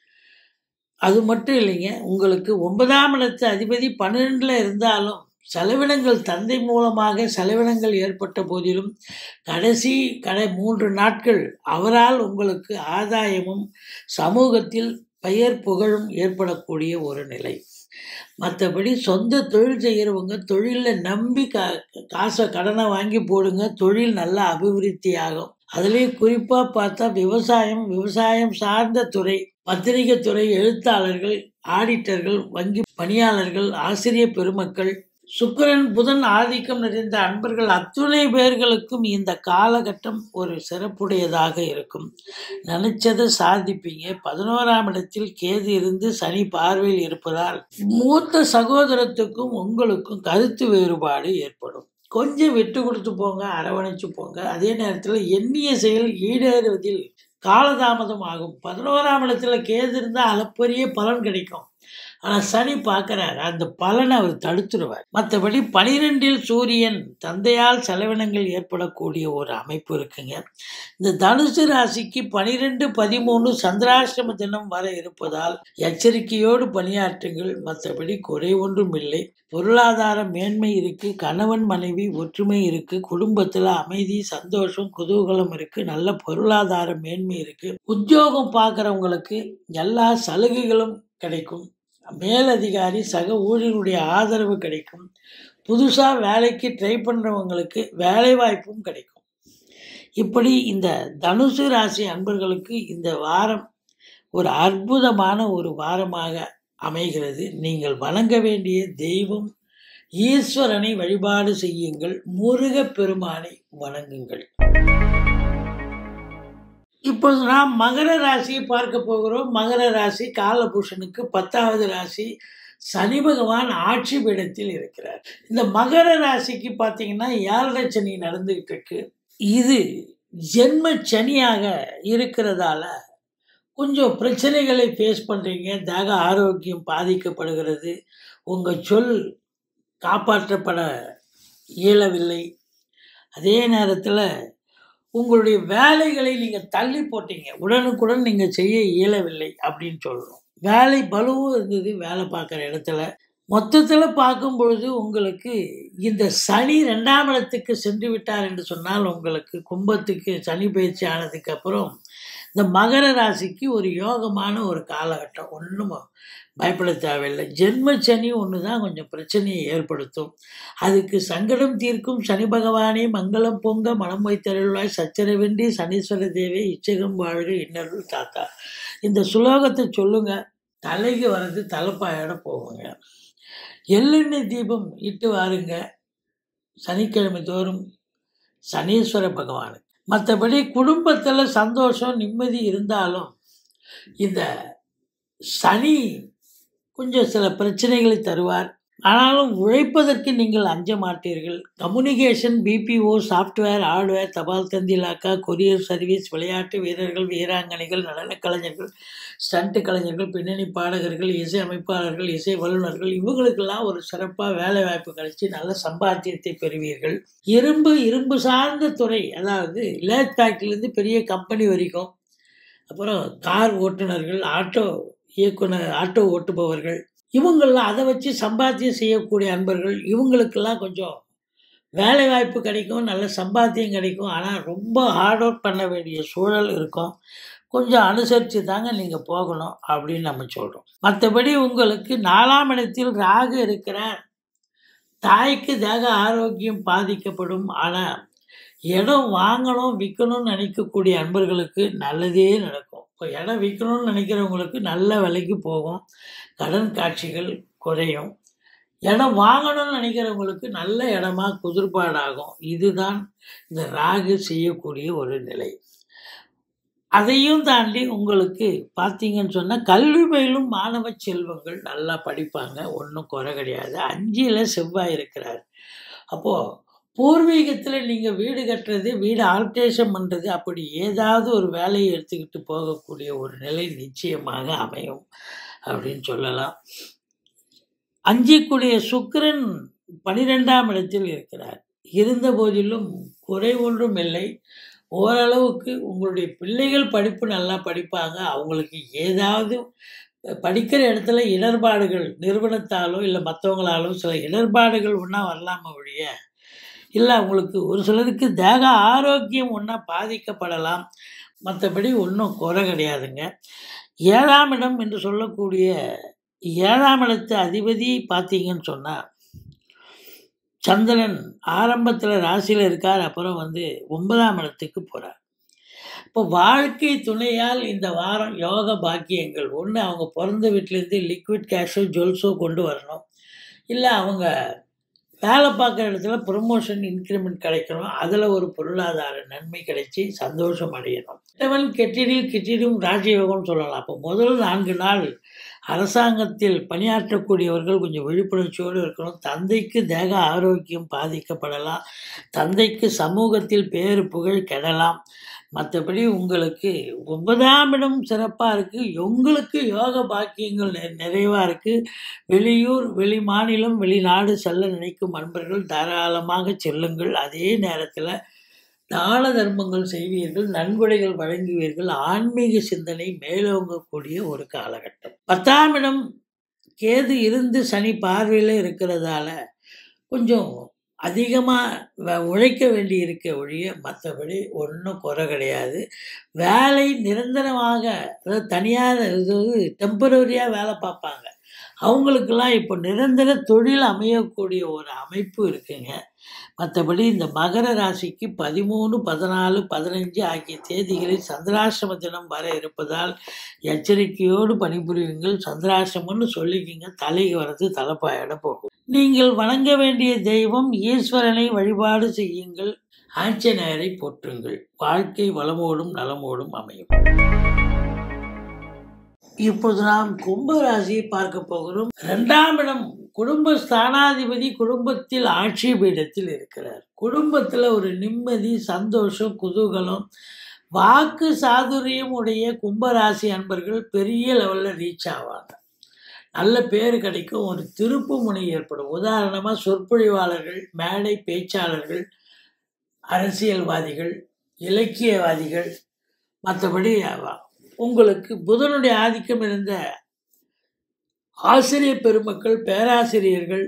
அது மட்டும் இல்லைங்க உங்களுக்கு ஒன்பதாம் இடத்து அதிபதி பன்னிரெண்டில் இருந்தாலும் செலவினங்கள் தந்தை மூலமாக செலவினங்கள் ஏற்பட்ட போதிலும் கடைசி கடை மூன்று நாட்கள் அவரால் உங்களுக்கு ஆதாயமும் சமூகத்தில் பெயர் புகழும் ஏற்படக்கூடிய ஒரு நிலை மற்றபடி சொந்த தொழில் செய்கிறவங்க தொழிலில் நம்பி கா காசை கடனை வாங்கி போடுங்க தொழில் நல்லா அபிவிருத்தி ஆகும் அதுலேயும் குறிப்பாக பார்த்தா விவசாயம் விவசாயம் சார்ந்த துறை பத்திரிகை துறை எழுத்தாளர்கள் ஆடிட்டர்கள் வங்கி பணியாளர்கள் ஆசிரியர் பெருமக்கள் சுக்கிரன் புதன் ஆதிக்கம் நிறைந்த அன்பர்கள் அத்துணை பேர்களுக்கும் இந்த காலகட்டம் ஒரு சிறப்புடையதாக இருக்கும் நினைச்சதை சாதிப்பீங்க பதினோராம் இடத்தில் கேது இருந்து சனி பார்வையில் இருப்பதால் மூத்த சகோதரத்துக்கும் உங்களுக்கும் கருத்து வேறுபாடு ஏற்படும் கொஞ்சம் விட்டு கொடுத்து போங்க அரவணைச்சு போங்க அதே நேரத்தில் எண்ணிய செயல் ஈடேறுவதில் காலதாமதம் ஆகும் பதினோராம் இடத்துல கேது இருந்தால் அளப்பரிய பலன் கிடைக்கும் ஆனால் சனி பார்க்குறாரு அந்த பலனை அவர் தடுத்துருவார் மற்றபடி பனிரெண்டில் சூரியன் தந்தையால் செலவினங்கள் ஏற்படக்கூடிய ஒரு அமைப்பு இருக்குங்க இந்த தனுசு ராசிக்கு பனிரெண்டு பதிமூணு சந்திராஷ்டம தினம் வர இருப்பதால் எச்சரிக்கையோடு பணியாற்றுங்கள் மற்றபடி குறை ஒன்றும் இல்லை பொருளாதார மேன்மை இருக்கு கணவன் மனைவி ஒற்றுமை இருக்கு குடும்பத்தில் அமைதி சந்தோஷம் குதூகலம் இருக்கு நல்ல பொருளாதார மேன்மை இருக்கு உத்தியோகம் பார்க்குறவங்களுக்கு எல்லா சலுகைகளும் கிடைக்கும் மேலதிகாரி சக ஊழியர்களுடைய ஆதரவு கிடைக்கும் புதுசாக வேலைக்கு ட்ரை பண்ணுறவங்களுக்கு வேலை வாய்ப்பும் கிடைக்கும் இப்படி இந்த தனுசு ராசி அன்பர்களுக்கு இந்த வாரம் ஒரு அற்புதமான ஒரு வாரமாக அமைகிறது நீங்கள் வணங்க வேண்டிய தெய்வம் ஈஸ்வரனை வழிபாடு செய்யுங்கள் முருகப் பெருமானை வணங்குங்கள் இப்போது நாம் மகர ராசியை பார்க்க போகிறோம் மகர ராசி காலபூஷனுக்கு பத்தாவது ராசி சனி பகவான் ஆட்சி பீடத்தில் இருக்கிறார் இந்த மகர ராசிக்கு பார்த்தீங்கன்னா ஏழரை சனி நடந்துகிட்டு இருக்கு இது ஜென்ம சனியாக இருக்கிறதால கொஞ்சம் பிரச்சனைகளை ஃபேஸ் பண்ணுறீங்க தேக ஆரோக்கியம் பாதிக்கப்படுகிறது உங்கள் சொல் காப்பாற்றப்பட இயலவில்லை அதே நேரத்தில் உங்களுடைய வேலைகளை நீங்கள் தள்ளி போட்டீங்க உடனுக்குடன் நீங்கள் செய்ய இயலவில்லை அப்படின்னு சொல்லணும் வேலை பலுவும் இருந்தது வேலை பார்க்குற இடத்துல மொத்தத்தில் பார்க்கும் பொழுது உங்களுக்கு இந்த சனி ரெண்டாம் இடத்துக்கு சென்று விட்டார் என்று சொன்னால் உங்களுக்கு கும்பத்துக்கு சனி பயிற்சி ஆனதுக்கு அப்புறம் இந்த மகர ராசிக்கு ஒரு யோகமான ஒரு காலகட்டம் ஒன்றும் பயப்பட தேவையில்லை ஜென்ம சனி ஒன்று தான் கொஞ்சம் பிரச்சனையை ஏற்படுத்தும் அதுக்கு சங்கடம் தீர்க்கும் சனி பகவானே மங்களம் பொங்க மனம் வைத்தருள்வாய் சச்சரவின்றி சனீஸ்வர தேவி இச்சகம் வாழ்க இன்னருள் தாத்தா இந்த சுலோகத்தை சொல்லுங்க தலைக்கு வர்றது தலைப்பாயோட போகுங்க எள்ளெண்ணெய் தீபம் இட்டு வாருங்க சனிக்கிழமை தோறும் சனீஸ்வர பகவானுக்கு மற்றபடி குடும்பத்தில் சந்தோஷம் நிம்மதி இருந்தாலும் இந்த சனி கொஞ்சம் சில பிரச்சனைகளை தருவார் ஆனாலும் உழைப்பதற்கு நீங்கள் அஞ்ச மாட்டீர்கள் கம்யூனிகேஷன் பிபிஓ சாஃப்ட்வேர் ஹார்ட்வேர் தபால் தந்தி இலாக்கா கொரியர் சர்வீஸ் விளையாட்டு வீரர்கள் வீராங்கனைகள் நடனக் கலைஞர்கள் ஸ்டண்ட் கலைஞர்கள் பின்னணி பாடகர்கள் இசை அமைப்பாளர்கள் இசை வல்லுநர்கள் இவங்களுக்கெல்லாம் ஒரு சிறப்பாக வேலை வாய்ப்பு கிடைச்சி நல்ல சம்பாத்தியத்தை பெறுவீர்கள் இரும்பு இரும்பு சார்ந்த துறை அதாவது லேத் ஃபேக்ட்ரிலேருந்து பெரிய கம்பெனி வரைக்கும் அப்புறம் கார் ஓட்டுநர்கள் ஆட்டோ இயக்குனர் ஆட்டோ ஓட்டுபவர்கள் இவங்கெல்லாம் அதை வச்சு சம்பாத்தியம் செய்யக்கூடிய அன்பர்கள் இவங்களுக்கெல்லாம் கொஞ்சம் வேலை வாய்ப்பு கிடைக்கும் நல்ல சம்பாத்தியம் கிடைக்கும் ஆனால் ரொம்ப ஹார்ட் ஒர்க் பண்ண வேண்டிய சூழல் இருக்கும் கொஞ்சம் அனுசரித்து தாங்க நீங்கள் போகணும் அப்படின்னு நம்ம சொல்கிறோம் மற்றபடி உங்களுக்கு நாலாம் இடத்தில் ராகு இருக்கிறார் தாய்க்கு தேக ஆரோக்கியம் பாதிக்கப்படும் ஆனால் இடம் வாங்கணும் விற்கணும்னு நினைக்கக்கூடிய அன்பர்களுக்கு நல்லதே நடக்கும் இப்போ இடம் விற்கணும்னு நினைக்கிறவங்களுக்கு நல்ல விலைக்கு போகும் கடன் காட்சிகள் குறையும் இடம் வாங்கணும்னு நினைக்கிறவங்களுக்கு நல்ல இடமா குதிர்பாடாகும் இதுதான் இந்த ராகு செய்யக்கூடிய ஒரு நிலை அதையும் தாண்டி உங்களுக்கு பார்த்தீங்கன்னு சொன்னால் கல்வி பயிலும் மாணவ செல்வங்கள் நல்லா படிப்பாங்க ஒன்றும் குறை கிடையாது அஞ்சில் செவ்வாய் இருக்கிறார் அப்போது பூர்வீகத்தில் நீங்கள் வீடு கட்டுறது வீடு ஆல்ட்ரேஷன் பண்ணுறது அப்படி ஏதாவது ஒரு வேலையை எடுத்துக்கிட்டு போகக்கூடிய ஒரு நிலை நிச்சயமாக அமையும் அப்படின்னு சொல்லலாம் அஞ்சிக்கூடிய சுக்கிரன் பனிரெண்டாம் இடத்தில் இருக்கிறார் இருந்த போதிலும் குறை ஒன்றும் இல்லை ஓரளவுக்கு உங்களுடைய பிள்ளைகள் படிப்பு நல்லா படிப்பாங்க அவங்களுக்கு ஏதாவது படிக்கிற இடத்துல இடர்பாடுகள் நிறுவனத்தாலோ இல்லை மற்றவங்களாலோ சில இடர்பாடுகள் ஒன்றா வரலாம ஒழிய இல்லை அவங்களுக்கு ஒரு சிலருக்கு தேக ஆரோக்கியம் ஒன்றா பாதிக்கப்படலாம் மற்றபடி ஒன்றும் குறை கிடையாதுங்க ஏழாம் இடம் என்று சொல்லக்கூடிய ஏழாம் இடத்து அதிபதி பார்த்தீங்கன்னு சொன்னால் சந்திரன் ஆரம்பத்தில் ராசியில் இருக்கார் அப்புறம் வந்து ஒன்பதாம் இடத்துக்கு போகிறார் இப்போ வாழ்க்கை துணையால் இந்த வாரம் யோக பாக்கியங்கள் ஒன்று அவங்க பிறந்த வீட்டிலேருந்து லிக்விட் கேஷோ ஜுவல்ஸோ கொண்டு வரணும் இல்லை அவங்க வேலை பார்க்குற இடத்துல ப்ரொமோஷன் இன்க்ரிமெண்ட் கிடைக்கணும் அதில் ஒரு பொருளாதார நன்மை கிடைச்சி சந்தோஷம் அடையணும் இவன் கெட்டிடில் கிட்டிடும் ராஜயோகம்னு சொல்லலாம் அப்போ முதல் நான்கு நாள் அரசாங்கத்தில் பணியாற்றக்கூடியவர்கள் கொஞ்சம் விழிப்புணர்ச்சியோடு இருக்கணும் தந்தைக்கு தேக ஆரோக்கியம் பாதிக்கப்படலாம் தந்தைக்கு சமூகத்தில் பேரு புகழ் கெடலாம் மற்றபடி உங்களுக்கு ஒன்பதாம் இடம் சிறப்பாக இருக்குது உங்களுக்கு யோக பாக்கியங்கள் நெ நிறைவாக இருக்குது வெளியூர் வெளி மாநிலம் வெளிநாடு செல்ல நினைக்கும் அன்பர்கள் தாராளமாக செல்லுங்கள் அதே நேரத்தில் தான தர்மங்கள் செய்வீர்கள் நன்கொடைகள் வழங்குவீர்கள் ஆன்மீக சிந்தனை மேலோங்கக்கூடிய ஒரு காலகட்டம் பத்தாம் இடம் கேது இருந்து சனி பார்வையில் இருக்கிறதால கொஞ்சம் அதிகமாக உழைக்க வேண்டி இருக்க ஒழிய மற்றபடி ஒன்றும் குறை கிடையாது வேலை நிரந்தரமாக அதாவது தனியார் இது டெம்பரரியாக வேலை பார்ப்பாங்க அவங்களுக்கெல்லாம் இப்போ நிரந்தர தொழில் அமையக்கூடிய ஒரு அமைப்பு இருக்குங்க மற்றபடி இந்த மகர ராசிக்கு பதிமூணு பதினாலு பதினஞ்சு ஆகிய தேதிகளில் சந்திராசிரம தினம் வர இருப்பதால் எச்சரிக்கையோடு பணிபுரியுங்கள் சந்திராசிரமம்னு சொல்லிக்கிங்க தலைக்கு வர்றது தலைப்பாயிட போகும் நீங்கள் வணங்க வேண்டிய தெய்வம் ஈஸ்வரனை வழிபாடு செய்யுங்கள் ஆஞ்சநேயரை போற்றுங்கள் வாழ்க்கை வளமோடும் நலமோடும் அமையும் இப்போது நாம் கும்ப ராசியை பார்க்க போகிறோம் இரண்டாம் இடம் குடும்ப ஸ்தானாதிபதி குடும்பத்தில் ஆட்சி பீடத்தில் இருக்கிறார் குடும்பத்தில் ஒரு நிம்மதி சந்தோஷம் குதூகலம் வாக்கு சாதுரியம் உடைய கும்பராசி அன்பர்கள் பெரிய லெவலில் ரீச் ஆவாங்க நல்ல பேர் கிடைக்கும் ஒரு திருப்பு முனை ஏற்படும் உதாரணமாக சொற்பொழிவாளர்கள் மேடை பேச்சாளர்கள் அரசியல்வாதிகள் இலக்கியவாதிகள் மற்றபடி உங்களுக்கு புதனுடைய ஆதிக்கம் இருந்த ஆசிரியர் பெருமக்கள் பேராசிரியர்கள்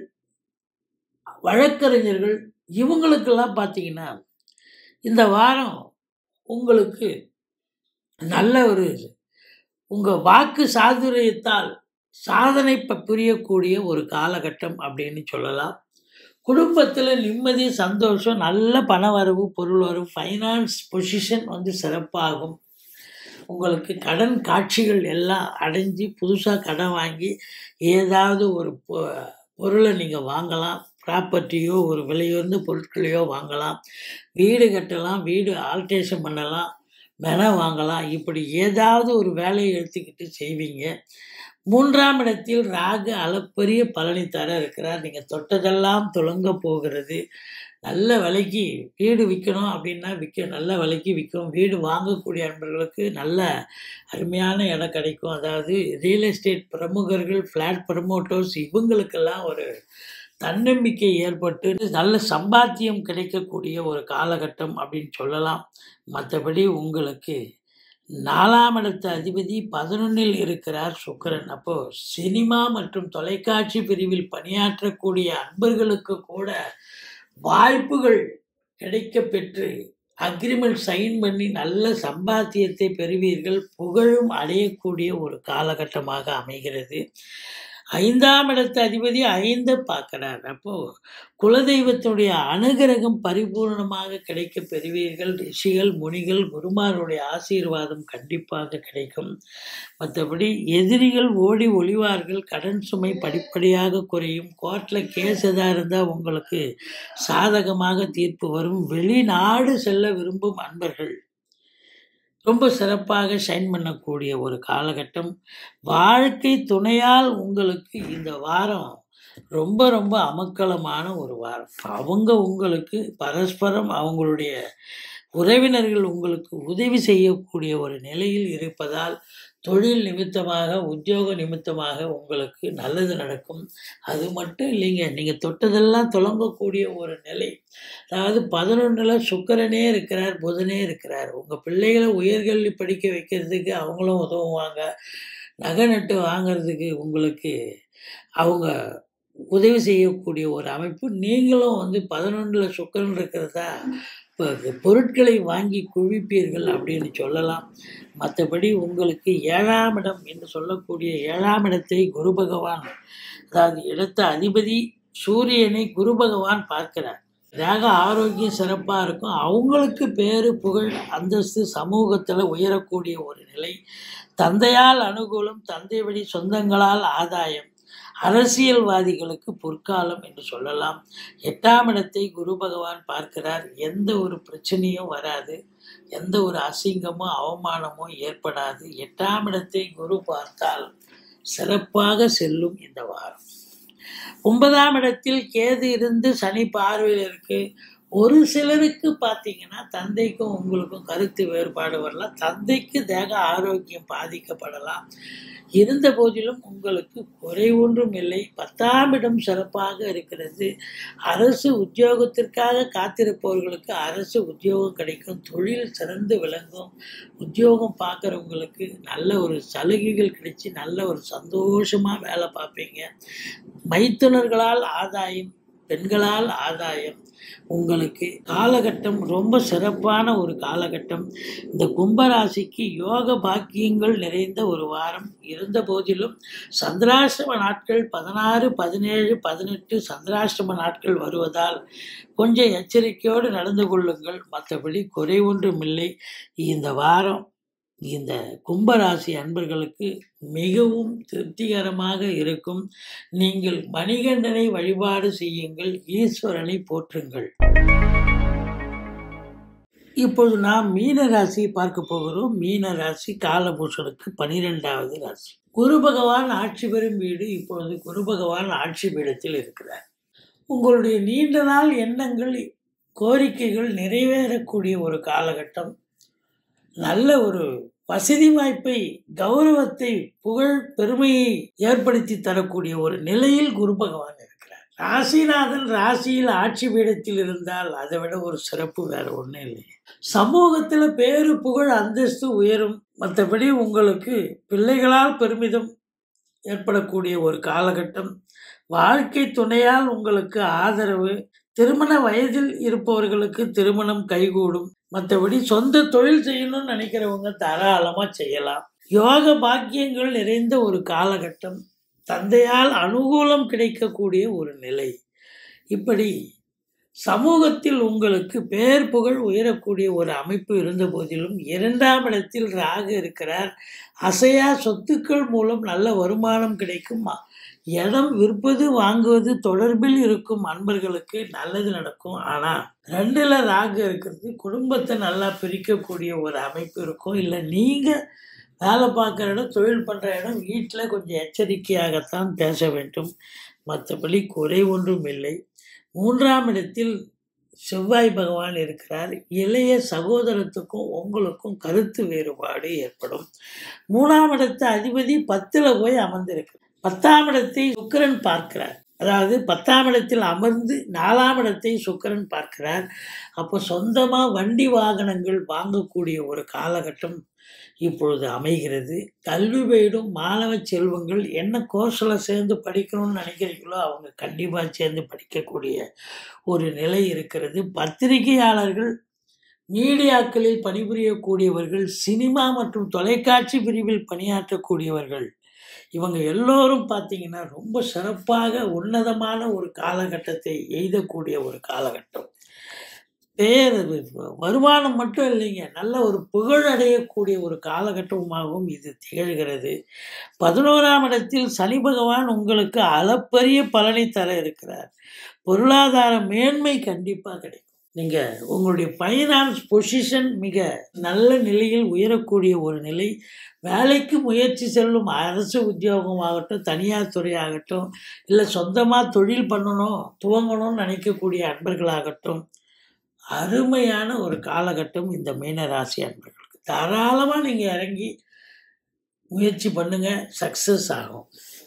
வழக்கறிஞர்கள் இவங்களுக்கெல்லாம் பார்த்தீங்கன்னா இந்த வாரம் உங்களுக்கு நல்ல ஒரு உங்கள் வாக்கு சாதுரியத்தால் சாதனை ப- புரியக்கூடிய ஒரு காலகட்டம் அப்படின்னு சொல்லலாம் குடும்பத்தில் நிம்மதி சந்தோஷம் நல்ல பண வரவு பொருள் வரவு ஃபைனான்ஸ் பொசிஷன் வந்து சிறப்பாகும் உங்களுக்கு கடன் காட்சிகள் எல்லாம் அடைஞ்சு புதுசாக கடன் வாங்கி ஏதாவது ஒரு பொ- பொருளை நீங்கள் வாங்கலாம் ப்ராப்பர்ட்டியோ ஒரு விலையுயர்ந்த பொருட்களையோ வாங்கலாம் வீடு கட்டலாம் வீடு ஆல்ட்ரேஷன் பண்ணலாம் மென வாங்கலாம் இப்படி ஏதாவது ஒரு வேலையை எடுத்துக்கிட்டு செய்வீங்க மூன்றாம் இடத்தில் ராகு அளப்பரிய பலனை தர இருக்கிறார் நீங்கள் தொட்டதெல்லாம் துலங்க போகிறது நல்ல விலைக்கு வீடு விற்கணும் அப்படின்னா விற்க நல்ல விலைக்கு விற்கும் வீடு வாங்கக்கூடிய அன்பர்களுக்கு நல்ல அருமையான இடம் கிடைக்கும் அதாவது ரியல் எஸ்டேட் பிரமுகர்கள் ஃப்ளாட் ப்ரமோட்டர்ஸ் இவங்களுக்கெல்லாம் ஒரு தன்னம்பிக்கை ஏற்பட்டு நல்ல சம்பாத்தியம் கிடைக்கக்கூடிய ஒரு காலகட்டம் அப்படின்னு சொல்லலாம் மற்றபடி உங்களுக்கு நாலாம் இடத்து அதிபதி பதினொன்னில் இருக்கிறார் சுக்கிரன் அப்போ சினிமா மற்றும் தொலைக்காட்சி பிரிவில் பணியாற்றக்கூடிய அன்பர்களுக்கு கூட வாய்ப்புகள் கிடைக்கப் பெற்று அக்ரிமெண்ட் சைன் பண்ணி நல்ல சம்பாத்தியத்தை பெறுவீர்கள் புகழும் அடையக்கூடிய ஒரு காலகட்டமாக அமைகிறது ஐந்தாம் இடத்து அதிபதி ஐந்து பார்க்கிறார் அப்போ குலதெய்வத்தினுடைய அனுகிரகம் பரிபூர்ணமாக கிடைக்க பெறுவீர்கள் ரிஷிகள் முனிகள் குருமாருடைய ஆசீர்வாதம் கண்டிப்பாக கிடைக்கும் மற்றபடி எதிரிகள் ஓடி ஒளிவார்கள் கடன் சுமை படிப்படியாக குறையும் கோர்ட்டில் கேஸ் எதாக இருந்தால் உங்களுக்கு சாதகமாக தீர்ப்பு வரும் வெளிநாடு செல்ல விரும்பும் அன்பர்கள் ரொம்ப சிறப்பாக ஷைன் பண்ணக்கூடிய ஒரு காலகட்டம் வாழ்க்கை துணையால் உங்களுக்கு இந்த வாரம் ரொம்ப ரொம்ப அமக்கலமான ஒரு வாரம் அவங்க உங்களுக்கு பரஸ்பரம் அவங்களுடைய உறவினர்கள் உங்களுக்கு உதவி செய்யக்கூடிய ஒரு நிலையில் இருப்பதால் தொழில் நிமித்தமாக உத்தியோக நிமித்தமாக உங்களுக்கு நல்லது நடக்கும் அது மட்டும் இல்லைங்க நீங்கள் தொட்டதெல்லாம் தொடங்கக்கூடிய ஒரு நிலை அதாவது பதினொன்றில் சுக்கிரனே இருக்கிறார் புதனே இருக்கிறார் உங்கள் பிள்ளைகளை உயர்கல்வி படிக்க வைக்கிறதுக்கு அவங்களும் உதவுவாங்க நகை நட்டு வாங்கிறதுக்கு உங்களுக்கு அவங்க உதவி செய்யக்கூடிய ஒரு அமைப்பு நீங்களும் வந்து பதினொன்றில் சுக்கரன் இருக்கிறதா இப்போ பொருட்களை வாங்கி குவிப்பீர்கள் அப்படின்னு சொல்லலாம் மற்றபடி உங்களுக்கு ஏழாம் இடம் என்று சொல்லக்கூடிய ஏழாம் இடத்தை குரு பகவான் அதாவது இடத்த அதிபதி சூரியனை குரு பகவான் பார்க்கிறார் தேக ஆரோக்கியம் சிறப்பாக இருக்கும் அவங்களுக்கு பேர் புகழ் அந்தஸ்து சமூகத்தில் உயரக்கூடிய ஒரு நிலை தந்தையால் அனுகூலம் தந்தை வழி சொந்தங்களால் ஆதாயம் அரசியல்வாதிகளுக்கு பொற்காலம் என்று சொல்லலாம் எட்டாம் இடத்தை குரு பகவான் பார்க்கிறார் எந்த ஒரு பிரச்சனையும் வராது எந்த ஒரு அசிங்கமோ அவமானமோ ஏற்படாது எட்டாம் இடத்தை குரு பார்த்தால் சிறப்பாக செல்லும் இந்த வாரம் ஒன்பதாம் இடத்தில் கேது இருந்து சனி பார்வையில் இருக்கு ஒரு சிலருக்கு பார்த்தீங்கன்னா தந்தைக்கும் உங்களுக்கும் கருத்து வேறுபாடு வரலாம் தந்தைக்கு தேக ஆரோக்கியம் பாதிக்கப்படலாம் இருந்த போதிலும் உங்களுக்கு குறை ஒன்றும் இல்லை பத்தாம் இடம் சிறப்பாக இருக்கிறது அரசு உத்தியோகத்திற்காக காத்திருப்பவர்களுக்கு அரசு உத்தியோகம் கிடைக்கும் தொழில் சிறந்து விளங்கும் உத்தியோகம் பார்க்குறவங்களுக்கு நல்ல ஒரு சலுகைகள் கிடைச்சி நல்ல ஒரு சந்தோஷமாக வேலை பார்ப்பீங்க மைத்துனர்களால் ஆதாயம் பெண்களால் ஆதாயம் உங்களுக்கு காலகட்டம் ரொம்ப சிறப்பான ஒரு காலகட்டம் இந்த கும்பராசிக்கு யோக பாக்கியங்கள் நிறைந்த ஒரு வாரம் இருந்த போதிலும் சந்திராஷ்டம நாட்கள் பதினாறு பதினேழு பதினெட்டு சந்திராஷ்டம நாட்கள் வருவதால் கொஞ்சம் எச்சரிக்கையோடு நடந்து கொள்ளுங்கள் மற்றபடி குறை ஒன்றுமில்லை இந்த வாரம் இந்த கும்பராசி அன்பர்களுக்கு மிகவும் திருப்திகரமாக இருக்கும் நீங்கள் மணிகண்டனை வழிபாடு செய்யுங்கள் ஈஸ்வரனை போற்றுங்கள் இப்பொழுது நாம் மீன ராசி பார்க்க போகிறோம் மீன ராசி காலபூஷனுக்கு பனிரெண்டாவது ராசி குரு பகவான் ஆட்சி பெறும் வீடு இப்பொழுது குரு பகவான் ஆட்சி பீடத்தில் இருக்கிறார் உங்களுடைய நீண்ட நாள் எண்ணங்கள் கோரிக்கைகள் நிறைவேறக்கூடிய ஒரு காலகட்டம் நல்ல ஒரு வசதி வாய்ப்பை கௌரவத்தை புகழ் பெருமையை ஏற்படுத்தி தரக்கூடிய ஒரு நிலையில் குரு பகவான் இருக்கிறார் ராசிநாதன் ராசியில் ஆட்சி பீடத்தில் இருந்தால் அதை விட ஒரு சிறப்பு வேற ஒன்றும் இல்லை சமூகத்தில் பேரு புகழ் அந்தஸ்து உயரும் மற்றபடி உங்களுக்கு பிள்ளைகளால் பெருமிதம் ஏற்படக்கூடிய ஒரு காலகட்டம் வாழ்க்கை துணையால் உங்களுக்கு ஆதரவு திருமண வயதில் இருப்பவர்களுக்கு திருமணம் கைகூடும் மற்றபடி சொந்த தொழில் செய்யணும்னு நினைக்கிறவங்க தாராளமாக செய்யலாம் யோக பாக்கியங்கள் நிறைந்த ஒரு காலகட்டம் தந்தையால் அனுகூலம் கிடைக்கக்கூடிய ஒரு நிலை இப்படி சமூகத்தில் உங்களுக்கு பேர் புகழ் உயரக்கூடிய ஒரு அமைப்பு இருந்த போதிலும் இரண்டாம் இடத்தில் ராகு இருக்கிறார் அசையா சொத்துக்கள் மூலம் நல்ல வருமானம் கிடைக்கும் இடம் விற்பது வாங்குவது தொடர்பில் இருக்கும் அன்பர்களுக்கு நல்லது நடக்கும் ஆனால் ரெண்டில் ராகு இருக்கிறது குடும்பத்தை நல்லா பிரிக்கக்கூடிய ஒரு அமைப்பு இருக்கும் இல்லை நீங்கள் வேலை பார்க்குற இடம் தொழில் பண்ணுற இடம் வீட்டில் கொஞ்சம் எச்சரிக்கையாகத்தான் பேச வேண்டும் மற்றபடி குறை ஒன்றும் இல்லை மூன்றாம் இடத்தில் செவ்வாய் பகவான் இருக்கிறார் இளைய சகோதரத்துக்கும் உங்களுக்கும் கருத்து வேறுபாடு ஏற்படும் மூணாம் இடத்து அதிபதி பத்தில் போய் அமர்ந்திருக்கு பத்தாம் இடத்தை சுக்கரன் பார்க்கிறார் அதாவது பத்தாம் இடத்தில் அமர்ந்து நாலாம் இடத்தை சுக்கரன் பார்க்கிறார் அப்போ சொந்தமாக வண்டி வாகனங்கள் வாங்கக்கூடிய ஒரு காலகட்டம் இப்பொழுது அமைகிறது கல்வி பயிலும் மாணவ செல்வங்கள் என்ன கோர்ஸில் சேர்ந்து படிக்கணும்னு நினைக்கிறீங்களோ அவங்க கண்டிப்பாக சேர்ந்து படிக்கக்கூடிய ஒரு நிலை இருக்கிறது பத்திரிகையாளர்கள் மீடியாக்களில் பணிபுரியக்கூடியவர்கள் சினிமா மற்றும் தொலைக்காட்சி பிரிவில் பணியாற்றக்கூடியவர்கள் இவங்க எல்லோரும் பார்த்தீங்கன்னா ரொம்ப சிறப்பாக உன்னதமான ஒரு காலகட்டத்தை எய்தக்கூடிய ஒரு காலகட்டம் பேர் வருமானம் மட்டும் இல்லைங்க நல்ல ஒரு புகழ் அடையக்கூடிய ஒரு காலகட்டமாகவும் இது திகழ்கிறது பதினோராம் இடத்தில் சனி பகவான் உங்களுக்கு அளப்பரிய பலனை தர இருக்கிறார் பொருளாதார மேன்மை கண்டிப்பாக கிடைக்கும் நீங்கள் உங்களுடைய ஃபைனான்ஸ் பொசிஷன் மிக நல்ல நிலையில் உயரக்கூடிய ஒரு நிலை வேலைக்கு முயற்சி செல்லும் அரசு உத்தியோகம் ஆகட்டும் தனியார் துறை ஆகட்டும் இல்லை சொந்தமாக தொழில் பண்ணணும் துவங்கணும்னு நினைக்கக்கூடிய அன்பர்களாகட்டும் அருமையான ஒரு காலகட்டம் இந்த மீனராசி அன்பர்களுக்கு தாராளமாக நீங்கள் இறங்கி முயற்சி பண்ணுங்கள் சக்ஸஸ் ஆகும்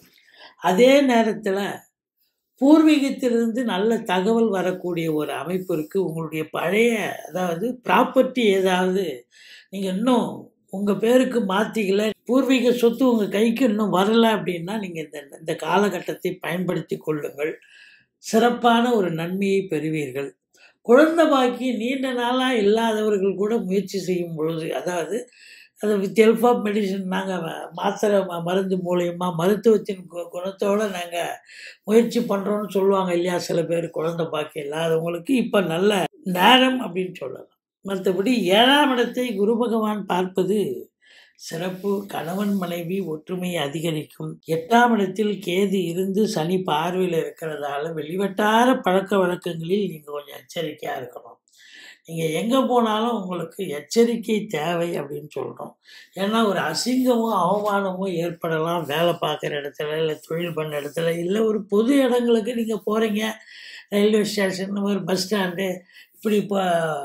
அதே நேரத்தில் பூர்வீகத்திலிருந்து நல்ல தகவல் வரக்கூடிய ஒரு அமைப்பு இருக்குது உங்களுடைய பழைய அதாவது ப்ராப்பர்ட்டி ஏதாவது நீங்கள் இன்னும் உங்கள் பேருக்கு மாற்றிக்கல பூர்வீக சொத்து உங்கள் கைக்கு இன்னும் வரலை அப்படின்னா நீங்கள் இந்த இந்த காலகட்டத்தை பயன்படுத்தி கொள்ளுங்கள் சிறப்பான ஒரு நன்மையை பெறுவீர்கள் குழந்தை பாக்கி நீண்ட நாளாக இல்லாதவர்கள் கூட முயற்சி செய்யும் பொழுது அதாவது அது வித் ஹெல்ப் ஆஃப் மெடிசன் நாங்கள் மாத்திரை ம- மருந்து மூலயமா மருத்துவத்தின் கு- குணத்தோட நாங்கள் முயற்சி பண்ணுறோன்னு சொல்லுவாங்க இல்லையா சில பேர் குழந்தை பாக்கி இல்லாதவங்களுக்கு இப்போ நல்ல நேரம் அப்படின்னு சொல்லலாம் மற்றபடி ஏழாம் இடத்தை குரு பகவான் பார்ப்பது சிறப்பு கணவன் மனைவி ஒற்றுமை அதிகரிக்கும் எட்டாம் இடத்தில் கேது இருந்து சனி பார்வையில் இருக்கிறதால வெளிவட்டார பழக்க வழக்கங்களில் நீங்கள் கொஞ்சம் எச்சரிக்கையாக இருக்கணும் நீங்கள் எங்கே போனாலும் உங்களுக்கு எச்சரிக்கை தேவை அப்படின்னு சொல்கிறோம் ஏன்னா ஒரு அசிங்கமோ அவமானமோ ஏற்படலாம் வேலை பார்க்குற இடத்துல இல்லை தொழில் பண்ண இடத்துல இல்லை ஒரு பொது இடங்களுக்கு நீங்கள் போகிறீங்க ரயில்வே ஸ்டேஷன் ஒரு பஸ் ஸ்டாண்டு இப்படி இப்போ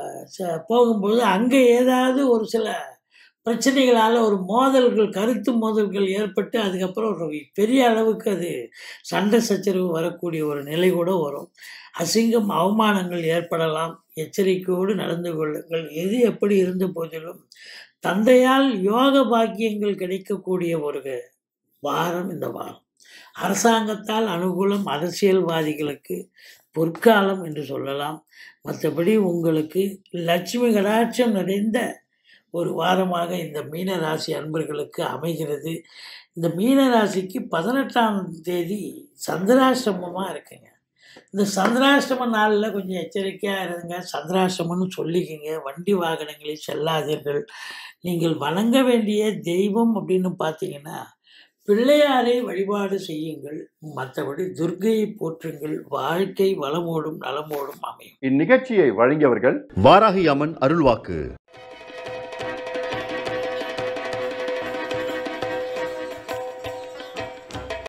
ச- போகும்போது அங்கே ஏதாவது ஒரு சில பிரச்சனைகளால் ஒரு மோதல்கள் கருத்து மோதல்கள் ஏற்பட்டு அதுக்கப்புறம் ஒரு பெரிய அளவுக்கு அது சண்டை சச்சரவு வரக்கூடிய ஒரு நிலை கூட வரும் அசிங்கம் அவமானங்கள் ஏற்படலாம் எச்சரிக்கையோடு நடந்து கொள்ளுங்கள் எது எப்படி இருந்த போதிலும் தந்தையால் யோக பாக்கியங்கள் கிடைக்கக்கூடிய ஒரு வாரம் இந்த வாரம் அரசாங்கத்தால் அனுகூலம் அரசியல்வாதிகளுக்கு பொற்காலம் என்று சொல்லலாம் மற்றபடி உங்களுக்கு லட்சுமி கடாட்சம் நிறைந்த ஒரு வாரமாக இந்த மீன ராசி அன்பர்களுக்கு அமைகிறது இந்த மீன ராசிக்கு பதினெட்டாம் தேதி சந்திராசிரமமாக இருக்குங்க இந்த சந்திராஷ்டம நாளில் கொஞ்சம் எச்சரிக்கையாக இருங்க சந்திராஷ்டமம்னு சொல்லிக்கிங்க வண்டி வாகனங்களில் செல்லாதீர்கள் நீங்கள் வணங்க வேண்டிய தெய்வம் அப்படின்னு பார்த்தீங்கன்னா பிள்ளையாரை வழிபாடு செய்யுங்கள் மற்றபடி துர்க்கையை போற்றுங்கள் வாழ்க்கை வளமோடும் நலமோடும் அமையும் இந்நிகழ்ச்சியை வழங்கியவர்கள் வாராகி அம்மன் அருள்வாக்கு